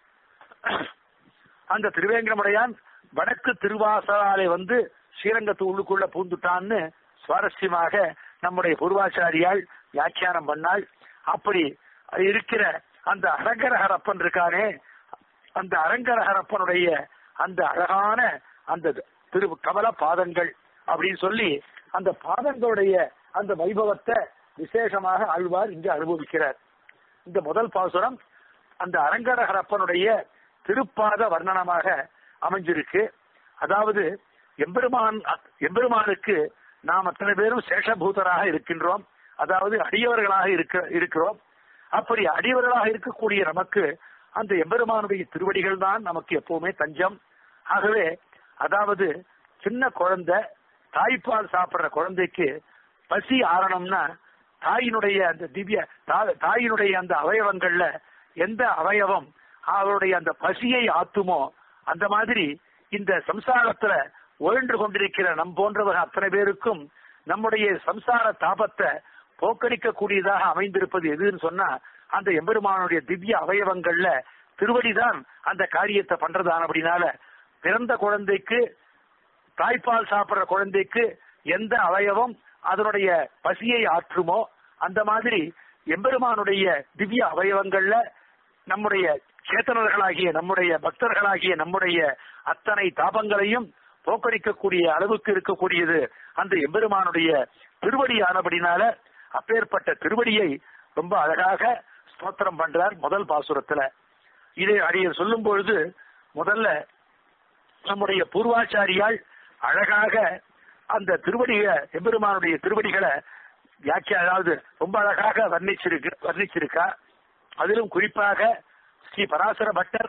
அந்த திருவேங்கடமுடையான் வடக்கு திருவாசலாலை வந்து ஸ்ரீரங்கத்து உள்ளுக்குள்ள பூந்துட்டான்னு சுவாரஸ்யமாக நம்முடைய பூர்வாச்சாரியால் வியாக்கியானம் பண்ணாள் அப்படி இருக்கிற அந்த அரங்கரஹரப்பன் இருக்கானே அந்த அரங்கரஹரப்பனுடைய அந்த அழகான அந்த திரு கமல பாதங்கள் அப்படின்னு சொல்லி அந்த பாதங்களுடைய அந்த வைபவத்தை விசேஷமாக ஆழ்வார் இங்கு அனுபவிக்கிறார் இந்த முதல் பாசுரம் அந்த அரங்கரஹரப்பனுடைய திருப்பாத வர்ணனமாக அமைஞ்சிருக்கு அதாவது எம்பெருமான் எம்பெருமானுக்கு நாம் அத்தனை பேரும் சேஷபூதராக இருக்கின்றோம் அதாவது அடியவர்களாக இருக்க இருக்கிறோம் அப்படி அடியவர்களாக இருக்கக்கூடிய நமக்கு அந்த எம்பெருமானுடைய திருவடிகள் தான் நமக்கு எப்பவுமே தஞ்சம் ஆகவே அதாவது சின்ன குழந்தை தாய்ப்பால் சாப்பிடுற குழந்தைக்கு பசி ஆறணும்னா தாயினுடைய அந்த திவ்ய தா- தாயினுடைய அந்த அவயவங்கள்ல எந்த அவயவம் அவருடைய அந்த பசியை ஆத்துமோ அந்த மாதிரி இந்த சம்சாரத்துல உழன்று கொண்டிருக்கிற நம் போன்றவர்கள் அத்தனை பேருக்கும் நம்முடைய சம்சார தாபத்தை போக்கடிக்க கூடியதாக அமைந்திருப்பது எதுன்னு சொன்னா அந்த எம்பெருமானுடைய திவ்ய அவயவங்கள்ல திருவடிதான் அந்த காரியத்தை பண்றதான அப்படினால பிறந்த குழந்தைக்கு தாய்ப்பால் சாப்பிடுற குழந்தைக்கு எந்த அவயவம் அதனுடைய பசியை ஆற்றுமோ அந்த மாதிரி எம்பெருமானுடைய திவ்ய அவயவங்கள்ல நம்முடைய சேத்தனர்களாகிய நம்முடைய பக்தர்களாகிய நம்முடைய அத்தனை தாபங்களையும் போக்கடிக்கக்கூடிய அளவுக்கு இருக்கக்கூடியது அந்த எம்பெருமானுடைய திருவடியானபடினால அப்பேற்பட்ட திருவடியை ரொம்ப அழகாக ஸ்தோத்திரம் பண்றார் முதல் பாசுரத்துல இதை அடியர் சொல்லும் பொழுது முதல்ல நம்முடைய பூர்வாச்சாரியால் அழகாக அந்த திருவடிய எம்பெருமானுடைய திருவடிகளை வியாக்கிய அதாவது ரொம்ப அழகாக வர்ணிச்சிருக்கு வர்ணிச்சிருக்கா அதிலும் குறிப்பாக ஸ்ரீ பராசர பட்டர்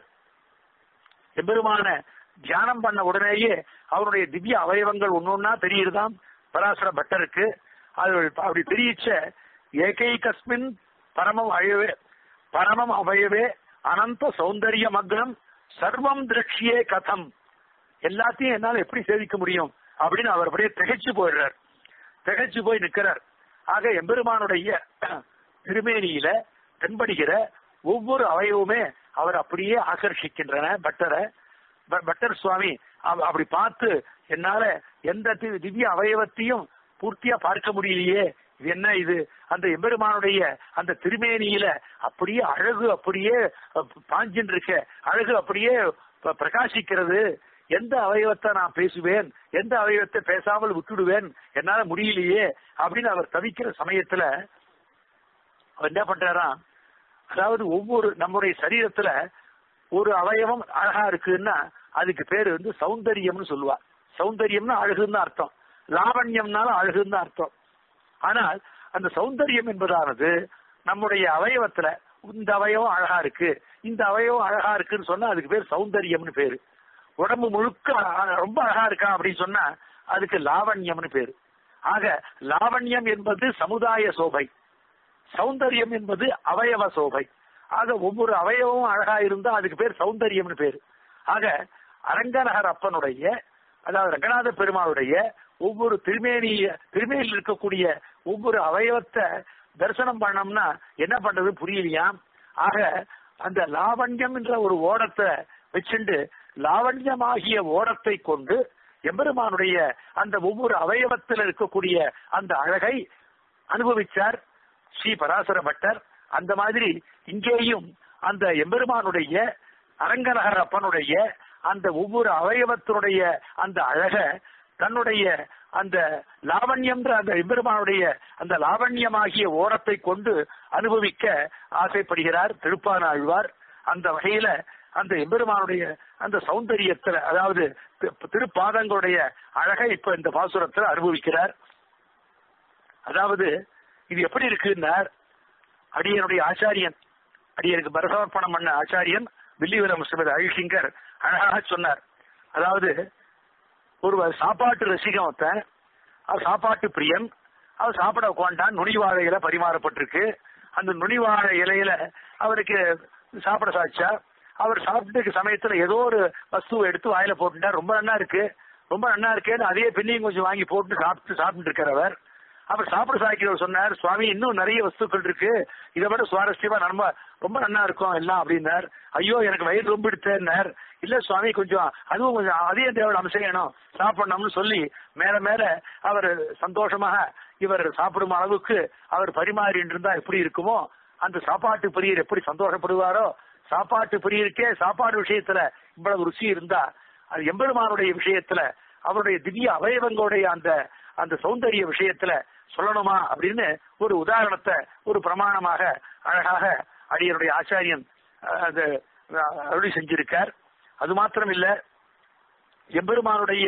எம்பெருமான தியானம் பண்ண உடனேயே அவருடைய திவ்ய அவயவங்கள் ஒன்னொன்னா தெரியுதுதான் பராசர பட்டருக்கு அது அப்படி தெரியிச்ச ஏகைகஸ்மின் பரமம் அழவே பரமம் அவயவே அனந்த சௌந்தரிய மக்னம் சர்வம் திருஷ்யே கதம் எல்லாத்தையும் என்னால எப்படி சேவிக்க முடியும் அப்படின்னு அவர் அப்படியே திகைச்சு போயிடுறார் திகைச்சு போய் நிக்கிறார் ஆக எம்பெருமானுடைய திருமேனியில தென்படுகிற ஒவ்வொரு அவயவுமே அவர் அப்படியே ஆகர்ஷிக்கின்றன பட்டரை ப- பட்டர் சுவாமி அவ- அப்படி பார்த்து என்னால எந்த தி- திவ்ய அவயவத்தையும் பூர்த்தியா பார்க்க முடியலையே இது என்ன இது அந்த எம்பெருமானுடைய அந்த திருமேனியில அப்படியே அழகு அப்படியே அஹ், பாஞ்சின்னு இருக்க அழகு அப்படியே ப- பிரகாசிக்கிறது எந்த அவயவத்தை நான் பேசுவேன் எந்த அவயவத்தை பேசாமல் விட்டுடுவேன் என்னால முடியலையே அப்படின்னு அவர் தவிக்கிற சமயத்துல அவர் என்ன பண்றாராம் அதாவது ஒவ்வொரு நம்முடைய சரீரத்துல ஒரு அவயவம் அழகா இருக்குன்னா அதுக்கு பேரு வந்து சௌந்தரியம்னு சொல்லுவா சௌந்தரியம்னா அழகுன்னு தான் அர்த்தம் லாவண்யம்னாலும் அழகுன்னு தான் அர்த்தம் ஆனால் அந்த சௌந்தரியம் என்பதானது நம்முடைய அவயவத்துல இந்த அவயவம் அழகா இருக்கு இந்த அவயவம் அழகா இருக்குன்னு சொன்னா அதுக்கு பேர் சௌந்தரியம்னு பேரு உடம்பு முழுக்க அழ- ரொம்ப அழகா இருக்கா அப்படின்னு சொன்னா அதுக்கு லாவண்யம்னு பேரு ஆக லாவண்யம் என்பது சமுதாய சோபை சௌந்தரியம் என்பது அவயவ சோபை ஆக ஒவ்வொரு அவயவமும் அழகா இருந்தா அதுக்கு பேர் சௌந்தரியம்னு பேரு ஆக அரங்கநகர் அப்பனுடைய அதாவது ரங்கநாத பெருமாளுடைய ஒவ்வொரு திருமேனி திருமேனியில் இருக்கக்கூடிய ஒவ்வொரு அவயவத்தை தரிசனம் பண்ணோம்னா என்ன பண்றது புரியலையாம் ஆக அந்த லாவண்யம் என்ற ஒரு ஓடத்தை வச்சுண்டு லாவண்யமாகிய ஓடத்தை கொண்டு எம்பெருமானுடைய அந்த ஒவ்வொரு அவயவத்தில் இருக்கக்கூடிய அந்த அழகை அனுபவிச்சார் ஸ்ரீ பராசர பட்டர் அந்த மாதிரி இங்கேயும் அந்த எம்பெருமானுடைய அரங்கநகர் அப்பனுடைய அந்த ஒவ்வொரு அவயவத்தினுடைய அந்த அழக தன்னுடைய அந்த லாவண்யம்ன்ற அந்த எம்பெருமானுடைய அந்த லாவண்யமாகிய ஓரத்தை கொண்டு அனுபவிக்க ஆசைப்படுகிறார் திருப்பானாழ்வார் அந்த வகையில அந்த எம்பெருமானுடைய அந்த சௌந்தரியத்துல அதாவது தி- திருப்பாதங்களுடைய அழகை இப்ப இந்த பாசுரத்துல அனுபவிக்கிறார் அதாவது இது எப்படி இருக்குன்னார் அடியனுடைய ஆச்சாரியன் அடியனுக்கு பரசமர்ப்பணம் பண்ண ஆச்சாரியன் வில்லிவரம் ஸ்ரீமதி அழிசிங்கர் அழகாக சொன்னார் அதாவது ஒரு சாப்பாட்டு ரசிகம் ஒருத்தன் அவர் சாப்பாட்டு பிரியன் அவர் சாப்பிட உட்காண்டான் நுனிவாழை இலை பரிமாறப்பட்டிருக்கு அந்த நுனிவாழை இலையில அவருக்கு சாப்பிட சாச்சா அவர் சாப்பிட்டு சமயத்துல ஏதோ ஒரு வஸ்துவை எடுத்து வாயில போட்டுட்டார் ரொம்ப நன்னா இருக்கு ரொம்ப நன்னா இருக்கேன்னு அதே பின்னையும் கொஞ்சம் வாங்கி போட்டு சாப்பிட்டு சாப்பிட்டு இருக்கிறவர் அவர் சாப்பிட சாய்க்கிறவர் சொன்னார் சுவாமி இன்னும் நிறைய வஸ்துக்கள் இருக்கு இதை விட சுவாரஸ்யமா நம்ம ரொம்ப நன்னா இருக்கும் எல்லாம் அப்படின்னார் ஐயோ எனக்கு வயிறு ரொம்ப எடுத்தேன்னார் இல்ல சுவாமி கொஞ்சம் அதுவும் கொஞ்சம் அதையும் தேவை நம்ம செய்யணும் சாப்பிடணும்னு சொல்லி மேல மேல அவர் சந்தோஷமாக இவர் சாப்பிடும் அளவுக்கு அவர் பரிமாறிட்டு இருந்தா எப்படி இருக்குமோ அந்த சாப்பாட்டு பிரியர் எப்படி சந்தோஷப்படுவாரோ சாப்பாட்டு பிரியருக்கே சாப்பாடு விஷயத்துல இவ்வளவு ருசி இருந்தா அது எம்பெருமானுடைய விஷயத்துல அவருடைய திவ்ய அவயவங்களுடைய அந்த அந்த சௌந்தரிய விஷயத்துல சொல்லணுமா அப்படின்னு ஒரு உதாரணத்தை ஒரு பிரமாணமாக அழகாக அடியனுடைய ஆச்சாரியன் அஹ், அது அஹ், அருளி செஞ்சிருக்கார் அது மாத்திரம் இல்ல எம்பெருமானுடைய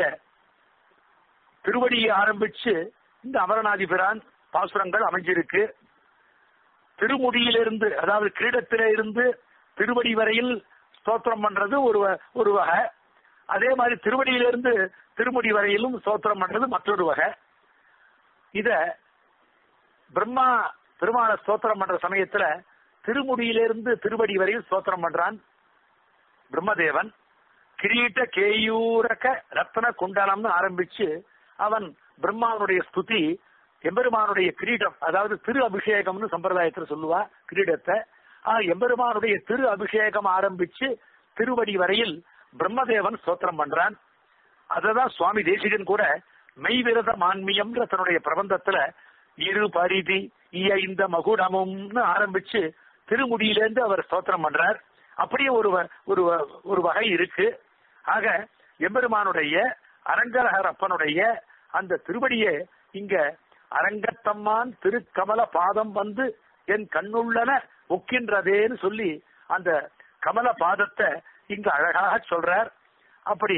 திருவடியை ஆரம்பிச்சு இந்த அமரநாதி பிரான் பாசுரங்கள் அமைஞ்சிருக்கு திருமுடியிலிருந்து அதாவது கிரீடத்திலே இருந்து திருவடி வரையில் ஸ்தோத்திரம் பண்றது ஒரு வ- ஒரு வகை அதே மாதிரி திருவடியிலிருந்து திருமுடி வரையிலும் ஸ்தோத்திரம் பண்றது மற்றொரு வகை இத பிரம்மா பெருமாளை ஸ்தோத்திரம் பண்ற சமயத்துல திருமுடியிலிருந்து திருவடி வரையில் ஸ்தோத்திரம் பண்றான் பிரம்மதேவன் கிரீட்ட கேயூரக ரத்ன குண்டலம்னு ஆரம்பிச்சு அவன் பிரம்மாவுடைய ஸ்துதி எம்பெருமானுடைய கிரீடம் அதாவது திரு அபிஷேகம்னு சம்பிரதாயத்துல சொல்லுவா கிரீடத்தை ஆ எம்பெருமானுடைய திரு அபிஷேகம் ஆரம்பிச்சு திருவடி வரையில் பிரம்மதேவன் ஸ்தோத்திரம் பண்றான் அததான் சுவாமி தேசிகன் கூட மெய்விரத மான்மியம்ன்ற தன்னுடைய பிரபந்தத்துல இரு பரிதி இய இந்த மகுடமும்னு ஆரம்பிச்சு திருமுடியிலேருந்து அவர் ஸ்தோத்திரம் பண்றார் அப்படியே ஒரு வ- ஒரு வ- ஒரு வகை இருக்கு ஆக எம்பெருமானுடைய அரங்கரகர் அப்பனுடைய அந்த திருவடியே இங்க அரங்கத்தம்மான் திருக்கமல பாதம் வந்து என் கண்ணுள்ளன ஒக்கின்றதேன்னு சொல்லி அந்த கமல பாதத்தை இங்க அழகாக சொல்றார் அப்படி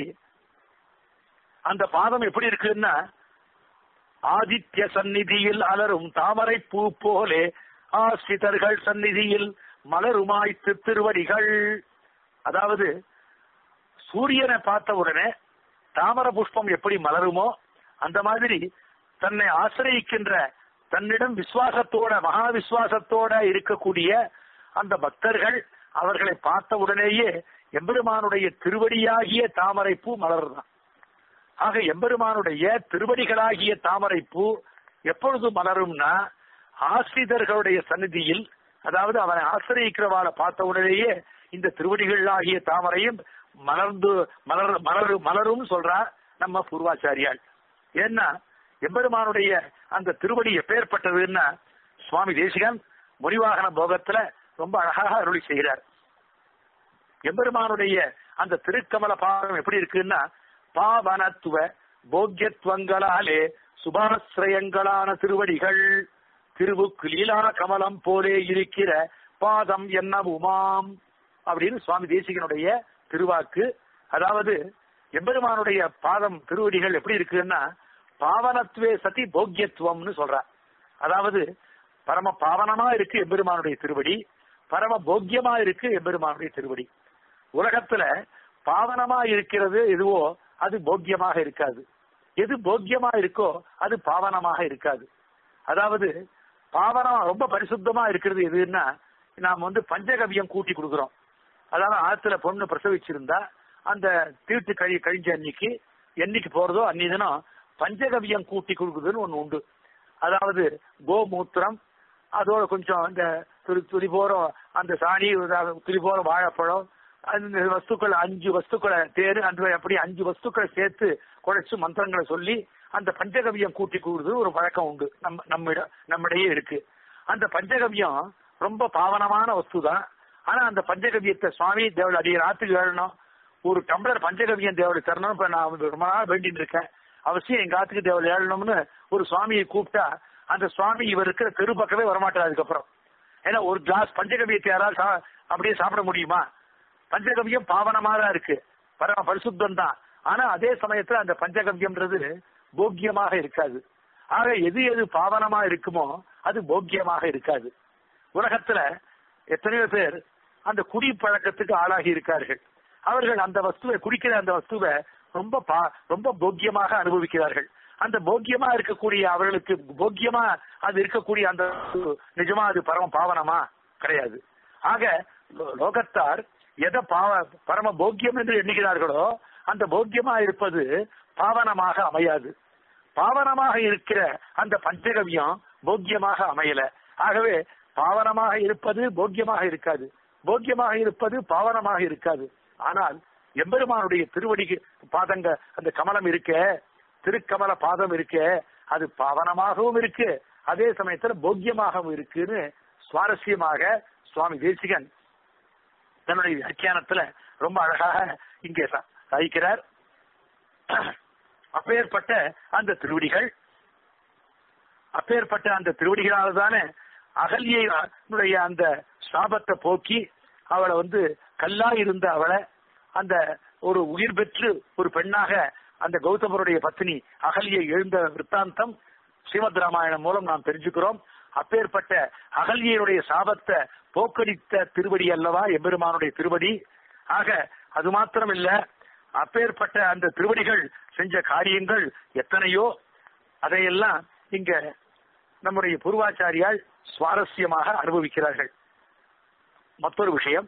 அந்த பாதம் எப்படி இருக்குன்னா ஆதித்ய சந்நிதியில் அலரும் தாமரை பூ போலே ஆசிரிதர்கள் சந்நிதியில் மலருமாய் திருவடிகள் அதாவது சூரியனை பார்த்த உடனே தாமர புஷ்பம் எப்படி மலருமோ அந்த மாதிரி தன்னை ஆசிரயிக்கின்ற தன்னிடம் விசுவாசத்தோட மகா விசுவாசத்தோட இருக்கக்கூடிய அந்த பக்தர்கள் அவர்களை பார்த்த உடனேயே எம்பெருமானுடைய திருவடியாகிய தாமரை பூ மலர்தான் ஆக எம்பெருமானுடைய திருவடிகளாகிய தாமரை பூ எப்பொழுது மலரும்னா ஆசிரியர்களுடைய சந்நிதியில் அதாவது அவனை ஆசிரியக்கிறவாளை பார்த்த உடனேயே இந்த திருவடிகளாகிய தாமரையும் மலர்ந்து மலர் மலரு மலரும் சொல்றா நம்ம பூர்வாச்சாரியால் ஏன்னா எம்பெருமானுடைய அந்த திருவடி எப்பேற்பட்டதுன்னா சுவாமி தேசிகன் முனிவாகன போகத்துல ரொம்ப அழகாக அருளி செய்கிறார் எம்பெருமானுடைய அந்த திருக்கமல பாதம் எப்படி இருக்குன்னா பாவனத்துவ போக்கியத்துவங்களாலே சுபாசிரயங்களான திருவடிகள் திருவுக்கு லீலா கமலம் போலே இருக்கிற பாதம் என்ன உமாம் அப்படின்னு சுவாமி தேசிகனுடைய திருவாக்கு அதாவது எம்பெருமானுடைய பாதம் திருவடிகள் எப்படி இருக்குன்னா பாவனத்துவே சதி போக்கியத்துவம்னு சொல்றார் அதாவது பரம பாவனமா இருக்கு எம்பெருமானுடைய திருவடி பரம போக்கியமா இருக்கு எம்பெருமானுடைய திருவடி உலகத்துல பாவனமா இருக்கிறது எதுவோ அது போக்கியமாக இருக்காது எது போக்கியமா இருக்கோ அது பாவனமாக இருக்காது அதாவது பாவனம் ரொம்ப பரிசுத்தமா இருக்கிறது எதுன்னா நாம் வந்து பஞ்சகவியம் கூட்டி கொடுக்கிறோம் அதாவது ஆத்துல பொண்ணு பிரசவிச்சிருந்தா அந்த தீட்டு கழி கழிஞ்ச அன்னைக்கு என்னைக்கு போறதோ அன்னி தினம் பஞ்சகவியம் கூட்டி கொடுக்குதுன்னு ஒண்ணு உண்டு அதாவது கோமூத்திரம் அதோட கொஞ்சம் இந்த துளி துளி போற அந்த சாணி அதாவது துளி போற வாழைப்பழம் அந்த வஸ்துக்கள் அஞ்சு வஸ்துக்களை தேரு அந்த அப்படி அஞ்சு வஸ்துக்களை சேர்த்து குழைச்சு மந்திரங்களை சொல்லி அந்த பஞ்சகவியம் கூட்டி கூடுறது ஒரு வழக்கம் உண்டு நம்ம நம்மிட நம்மிடையே இருக்கு அந்த பஞ்சகவியம் ரொம்ப பாவனமான வஸ்து தான் ஆனா அந்த பஞ்சகவியத்தை சுவாமி தேவள் அடிய ராத்துக்கு ஏழணும் ஒரு டம்ளர் பஞ்சகவியம் தேவள் தரணும் இப்ப நான் ரொம்ப நாள் வேண்டிட்டு இருக்கேன் அவசியம் எங்க ஆத்துக்கு தேவள் ஏழணும்னு ஒரு சுவாமியை கூப்பிட்டா அந்த சுவாமி இவர் இருக்கிற தெரு பக்கமே வரமாட்டார் அதுக்கப்புறம் ஏன்னா ஒரு கிளாஸ் பஞ்சகவியத்தை யாராவது சா- அப்படியே சாப்பிட முடியுமா பஞ்சகவியம் பாவனமா தான் இருக்கு பரம பரிசுத்தம் தான் ஆனா அதே சமயத்துல அந்த பஞ்சகவியம்ன்றது போக்கியமாக இருக்காது ஆக எது எது பாவனமா இருக்குமோ அது போக்கியமாக இருக்காது உலகத்துல எத்தனையோ பேர் அந்த குடி பழக்கத்துக்கு ஆளாகி இருக்கார்கள் அவர்கள் அந்த வஸ்துவை குடிக்கிற அந்த வஸ்துவை ரொம்ப பா- ரொம்ப போக்கியமாக அனுபவிக்கிறார்கள் அந்த போக்கியமா இருக்கக்கூடிய அவர்களுக்கு போக்கியமா அது இருக்கக்கூடிய அந்த வஸ்து நிஜமா அது பரம பாவனமா கிடையாது ஆக லோ- லோகத்தார் எதை பாவ பரம போக்கியம் என்று எண்ணுகிறார்களோ அந்த போக்கியமா இருப்பது பாவனமாக அமையாது பாவனமாக இருக்கிற அந்த பஞ்சகவியம் போக்கியமாக அமையல ஆகவே பாவனமாக இருப்பது போக்கியமாக இருக்காது போக்கியமாக இருப்பது பாவனமாக இருக்காது ஆனால் எம்பெருமானுடைய திருவடிக்கு பாதங்க அந்த கமலம் இருக்கே திருக்கமல பாதம் இருக்கே அது பாவனமாகவும் இருக்கு அதே சமயத்துல போக்கியமாகவும் இருக்குன்னு சுவாரஸ்யமாக சுவாமி தேசிகன் தன்னுடைய வியாக்கியானத்துல ரொம்ப அழகாக இங்கே ச- சாதிக்கிறார் அப்பேற்பட்ட அந்த திருவடிகள் அப்பேற்பட்ட அந்த திருவடிகளால் தானே அகல்யனுடைய அந்த சாபத்தை போக்கி அவளை வந்து கல்லா இருந்த அவளை அந்த ஒரு உயிர் பெற்று ஒரு பெண்ணாக அந்த கௌதமருடைய பத்தினி அகல்யை எழுந்த விற்த்தாந்தம் ஸ்ரீமத் ராமாயணம் மூலம் நாம் தெரிஞ்சுக்கிறோம் அப்பேற்பட்ட அகல்யனுடைய சாபத்தை போக்கடித்த திருவடி அல்லவா எம்பெருமானுடைய திருவடி ஆக அது மாத்திரம் இல்ல அப்பேற்பட்ட அந்த திருவடிகள் செஞ்ச காரியங்கள் எத்தனையோ அதையெல்லாம் இங்க நம்முடைய பூர்வாச்சாரியால் சுவாரஸ்யமாக அனுபவிக்கிறார்கள் மற்றொரு விஷயம்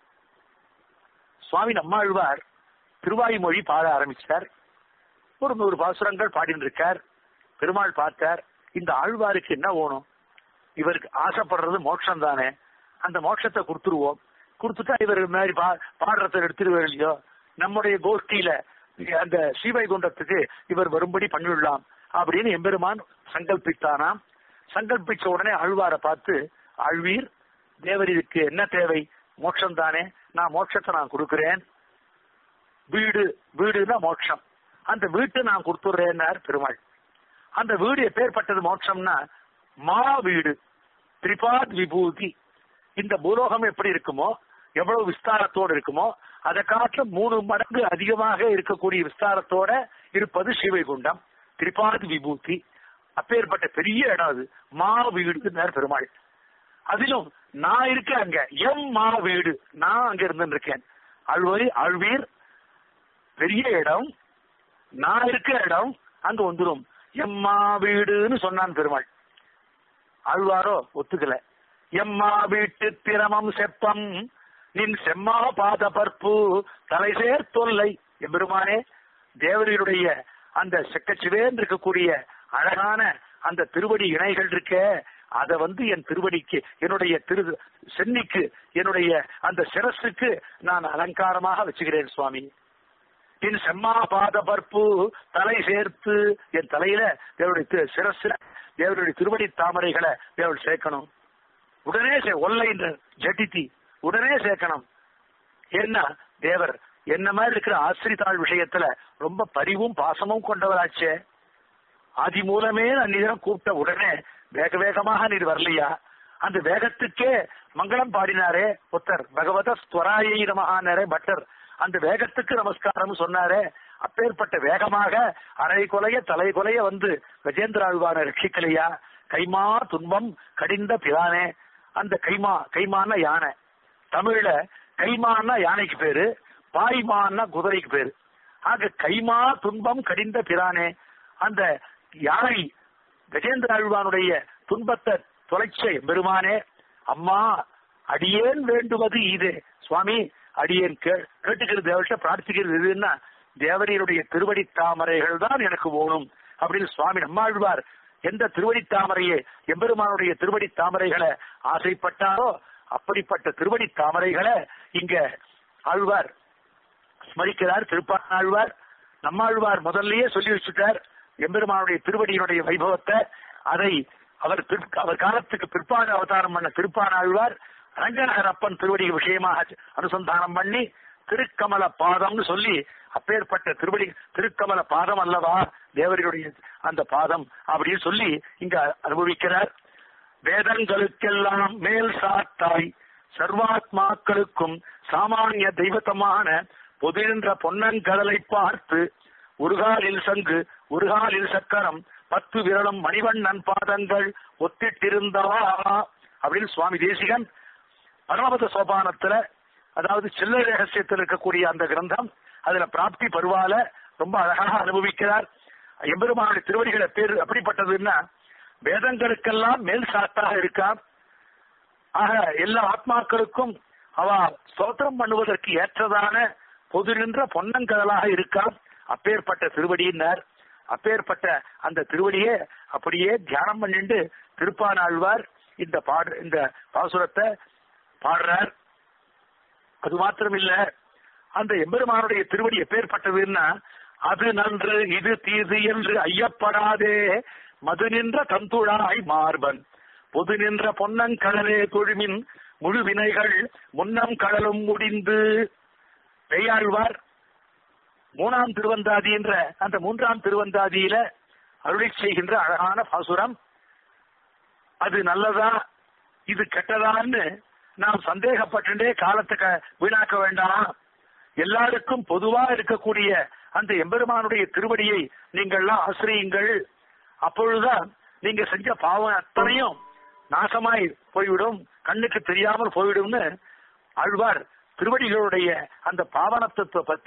சுவாமி நம்மாழ்வார் திருவாய்மொழி பாட ஆரம்பிச்சார் ஒரு நூறு பாசுரங்கள் பாடிட்டு இருக்கார் பெருமாள் பார்த்தார் இந்த ஆழ்வாருக்கு என்ன வேணும் இவருக்கு ஆசைப்படுறது மோட்சம் தானே அந்த மோட்சத்தை கொடுத்துருவோம் கொடுத்துட்டா இவர் இது மாதிரி பா பாடுறத எடுத்துருவார் இல்லையோ நம்முடைய கோஷ்டியில அந்த ஸ்ரீவைகுண்டத்துக்கு இவர் வரும்படி பண்ணிவிடலாம் அப்படின்னு எம்பெருமான் சங்கல்பித்தானாம் சங்கல்பிச்ச உடனே ஆழ்வாரை பார்த்து ஆழ்வீர் தேவர் இதுக்கு என்ன தேவை மோட்சம் தானே நான் மோட்சத்தை நான் கொடுக்கிறேன் வீடு வீடுனா மோட்சம் அந்த வீட்டை நான் கொடுத்துடுறேன்னார் பெருமாள் அந்த வீடு எப்பேற்பட்டது மோட்சம்னா மா வீடு திரிபாத் விபூதி இந்த பூலோகம் எப்படி இருக்குமோ எவ்வளவு விஸ்தாரத்தோடு இருக்குமோ அதை காட்டிலும் மூணு மடங்கு அதிகமாக இருக்கக்கூடிய விஸ்தாரத்தோட இருப்பது ஸ்ரீவைகுண்டம் திரிபாத் விபூதி அப்பேற்பட்ட பெரிய இடம் அது மா வீடுன்னார் பெருமாள் அதிலும் நான் இருக்கேன் அங்க எம் மா வீடு நான் அங்க இருந்து இருக்கேன் அழ்வரி அழ்வீர் பெரிய இடம் நான் இருக்க இடம் அங்க வந்துடும் எம்மா வீடுன்னு சொன்னான் பெருமாள் ஆழ்வாரோ ஒத்துக்கல எம்மா வீட்டு திரமம் செப்பம் நின் செம்மா பாத பற்பு தலைசேர் தொல்லை எம்பெருமானே தேவரியுடைய அந்த செக்கச்சிவேன் இருக்கக்கூடிய அழகான அந்த திருவடி இணைகள் இருக்க அத வந்து என் திருவடிக்கு என்னுடைய திரு சென்னிக்கு என்னுடைய அந்த சிரசுக்கு நான் அலங்காரமாக வச்சுக்கிறேன் சுவாமி என் செம்மா பாத பற்பு தலை சேர்த்து என் தலையில தேவருடைய தி- சிரஸ்ல தேவருடைய திருவடி தாமரைகளை தேவர் சேர்க்கணும் உடனே சே ஒல்லைன்ற ஜட்டித்தி உடனே சேர்க்கணும் ஏன்னா தேவர் என்ன மாதிரி இருக்கிற ஆசிரித்தாள் விஷயத்துல ரொம்ப பரிவும் பாசமும் கொண்டவராச்சே ஆதி மூலமே நான் நீதான் கூப்பிட்ட உடனே வேக வேகமாக நீர் வரலையா அந்த வேகத்துக்கே மங்களம் பாடினாரே ஒருத்தர் பகவத ஸ்வராயை நமகானாரே பட்டர் அந்த வேகத்துக்கு நமஸ்காரம் சொன்னாரே அப்பேற்பட்ட வேகமாக அரை கொலைய தலை கொலைய வந்து கஜேந்திர ஆழ்வான ரட்சிக்கலையா கைமா துன்பம் கடிந்த பிரானே அந்த கைமா கைமான்னா யானை தமிழ்ல கைமான்னா யானைக்கு பேரு பாய்மான்னா குதிரைக்கு பேரு ஆக கைமா துன்பம் கடிந்த பிரானே அந்த யானை கஜேந்திர ஆழ்வானுடைய துன்பத்தை தொலைச்ச பெருமானே அம்மா அடியேன் வேண்டுவது இது சுவாமி அடியேன் கே- கேட்டுக்கிறது தேவர்கிட்ட பிரார்த்திக்கிறது எதுன்னா தேவரீருடைய திருவடி தாமரைகள் தான் எனக்கு வேணும் அப்படின்னு சுவாமி நம்மாழ்வார் எந்த திருவடி தாமரையே எம்பெருமானுடைய திருவடி தாமரைகளை ஆசைப்பட்டாரோ அப்படிப்பட்ட திருவடி தாமரைகளை இங்க ஆழ்வார் ஸ்மரிக்கிறார் திருப்பாழ்வார் நம்மாழ்வார் முதல்லயே சொல்லி வச்சுட்டார் எம்பெருமானுடைய திருவடியினுடைய வைபவத்தை அதை அவர் பிற்- அவர் காலத்துக்கு பிற்பாடு அவதாரம் பண்ண திருப்பானாழ்வார் ரங்கநகர் அப்பன் திருவடி விஷயமாக அனுசந்தானம் பண்ணி திருக்கமல பாதம்னு சொல்லி அப்பேற்பட்ட திருவடி திருக்கமல பாதம் அல்லவா தேவரியுடைய அந்த பாதம் அப்படின்னு சொல்லி இங்க அனுபவிக்கிறார் வேதங்களுக்கெல்லாம் மேல் சாத்தாய் சர்வாத்மாக்களுக்கும் சாமானிய தெய்வத்தமான பொதின்ற பொன்னங்கடலை பார்த்து உருகாலில் சங்கு உருகாலில் சக்கரம் பத்து விரலும் மணிவண்ணன் பாதங்கள் ஒத்திட்டிருந்தவா அப்படின்னு சுவாமி தேசிகன் பரமபத சோபானத்துல அதாவது சில்லை ரகசியத்தில் இருக்கக்கூடிய அந்த கிரந்தம் அதுல பிராப்தி பருவால ரொம்ப அழகாக அனுபவிக்கிறார் எம்பெருமானுடைய திருவடிகளை பேர் அப்படிப்பட்டதுன்னா வேதங்களுக்கெல்லாம் மேல் சாத்தாக இருக்கார் ஆக எல்லா ஆத்மாக்களுக்கும் அவ ஸ்தோத்திரம் பண்ணுவதற்கு ஏற்றதான பொது நின்ற பொன்னங்கடலாக இருக்கார் அப்பேற்பட்ட திருவடியினர் அப்பேற்பட்ட அந்த திருவடியே அப்படியே தியானம் பண்ணிட்டு திருப்பானாழ்வார் இந்த பாடு இந்த பாசுரத்தை பாடுறார் அது மாத்திரம் இல்ல அந்த எம்பெருமானுடைய திருவடி எப்பேற்பட்டதுன்னா அது நன்று இது தீது என்று ஐயப்படாதே மது நின்ற தந்துழாய் மார்பன் பொது நின்ற பொன்னங்கடலே தொழுமின் முழு வினைகள் முன்னம் கடலும் முடிந்து பெய்யாழ்வார் மூணாம் திருவந்தாதி என்ற அந்த மூன்றாம் திருவந்தாதியில அருளை செய்கின்ற அழகான பாசுரம் அது நல்லதா இது கெட்டதான்னு நாம் சந்தேகப்பட்டுட்டே காலத்தை க- வீணாக்க வேண்டாம் எல்லாருக்கும் பொதுவா இருக்கக்கூடிய அந்த எம்பெருமானுடைய திருவடியை நீங்கள்லாம் ஆசிரியுங்கள் அப்பொழுதுதான் நீங்க செஞ்ச பாவம் அத்தனையும் நாசமாய் போய்விடும் கண்ணுக்கு தெரியாமல் போய்விடும்னு ஆழ்வார் திருவடிகளுடைய அந்த பாவனத்துவத்தை பத்தி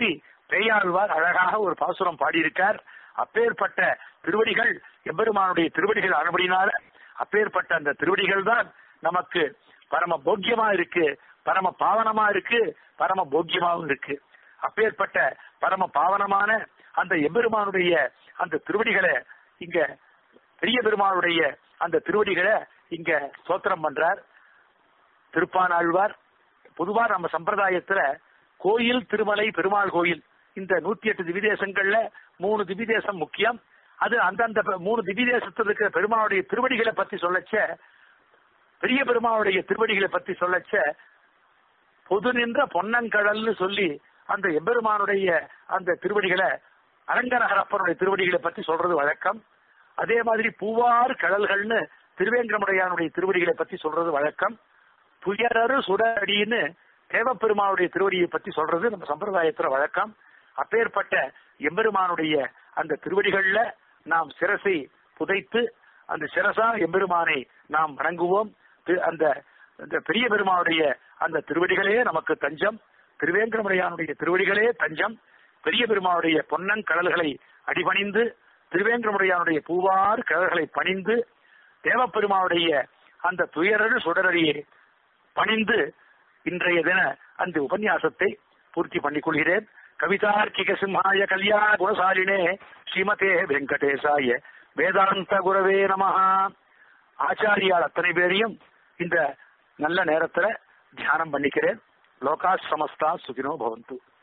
பெய்யாழ்வார் அழகாக ஒரு பாசுரம் பாடியிருக்கார் அப்பேற்பட்ட திருவடிகள் எம்பெருமானுடைய திருவடிகள் ஆனபடினால அப்பேற்பட்ட அந்த திருவடிகள் தான் நமக்கு பரம போக்கியமா இருக்கு பரம பாவனமா இருக்கு பரம போக்கியமாவும் இருக்கு அப்பேற்பட்ட பரம பாவனமான அந்த எம்பெருமானுடைய அந்த திருவடிகளை இங்க பெரிய பெருமானுடைய அந்த திருவடிகளை இங்க ஸ்தோத்திரம் பண்றார் திருப்பானாழ்வார் பொதுவா நம்ம சம்பிரதாயத்துல கோயில் திருமலை பெருமாள் கோயில் இந்த நூத்தி எட்டு திவிதேசங்கள்ல மூணு திவிதேசம் முக்கியம் அது அந்தந்த ப- மூணு திவிதேசத்தில் இருக்கிற பெருமாளுடைய திருவடிகளை பத்தி சொல்லச்ச பெரிய பெருமாளுடைய திருவடிகளை பத்தி சொல்லச்ச பொது நின்ற பொன்னங்கடல்னு சொல்லி அந்த எம்பெருமானுடைய அந்த திருவடிகளை அரங்கநகரப்பனுடைய திருவடிகளை பத்தி சொல்றது வழக்கம் அதே மாதிரி பூவார் கடல்கள்னு திருவேங்கடமுடையானுடைய திருவடிகளை பத்தி சொல்றது வழக்கம் துயரரு சுடடின்னு தேவப்பெருமானுடைய திருவடியை பத்தி சொல்றது நம்ம சம்பிரதாயத்துல வழக்கம் அப்பேற்பட்ட எம்பெருமானுடைய அந்த திருவடிகள்ல நாம் சிரசை புதைத்து அந்த சிரசா எம்பெருமானை நாம் வணங்குவோம் தி- அந்த அந்த பெரிய பெருமானுடைய அந்த திருவடிகளே நமக்கு தஞ்சம் திருவேங்கடமுடையானுடைய திருவடிகளே தஞ்சம் பெரிய பெருமானுடைய பொன்னங்கடல்களை அடிபணிந்து திருவேங்கடமுடையானுடைய பூவார் கடல்களை பணிந்து தேவப்பெருமானுடைய அந்த துயரடு சுடரடியை பணிந்து இன்றைய தின அந்த உபன்யாசத்தை பூர்த்தி பண்ணிக் கொள்கிறேன் கவிதார்க்கிக சிம்ஹாய கல்யாண குணசாலினே ஸ்ரீமதே வெங்கடேசாய வேதாந்த குரவே நமஹா ஆச்சாரியால் அத்தனை பேரையும் இந்த நல்ல நேரத்துல தியானம் பண்ணிக்கிறேன் லோகா சமஸ்தா சுகினோ பவந்து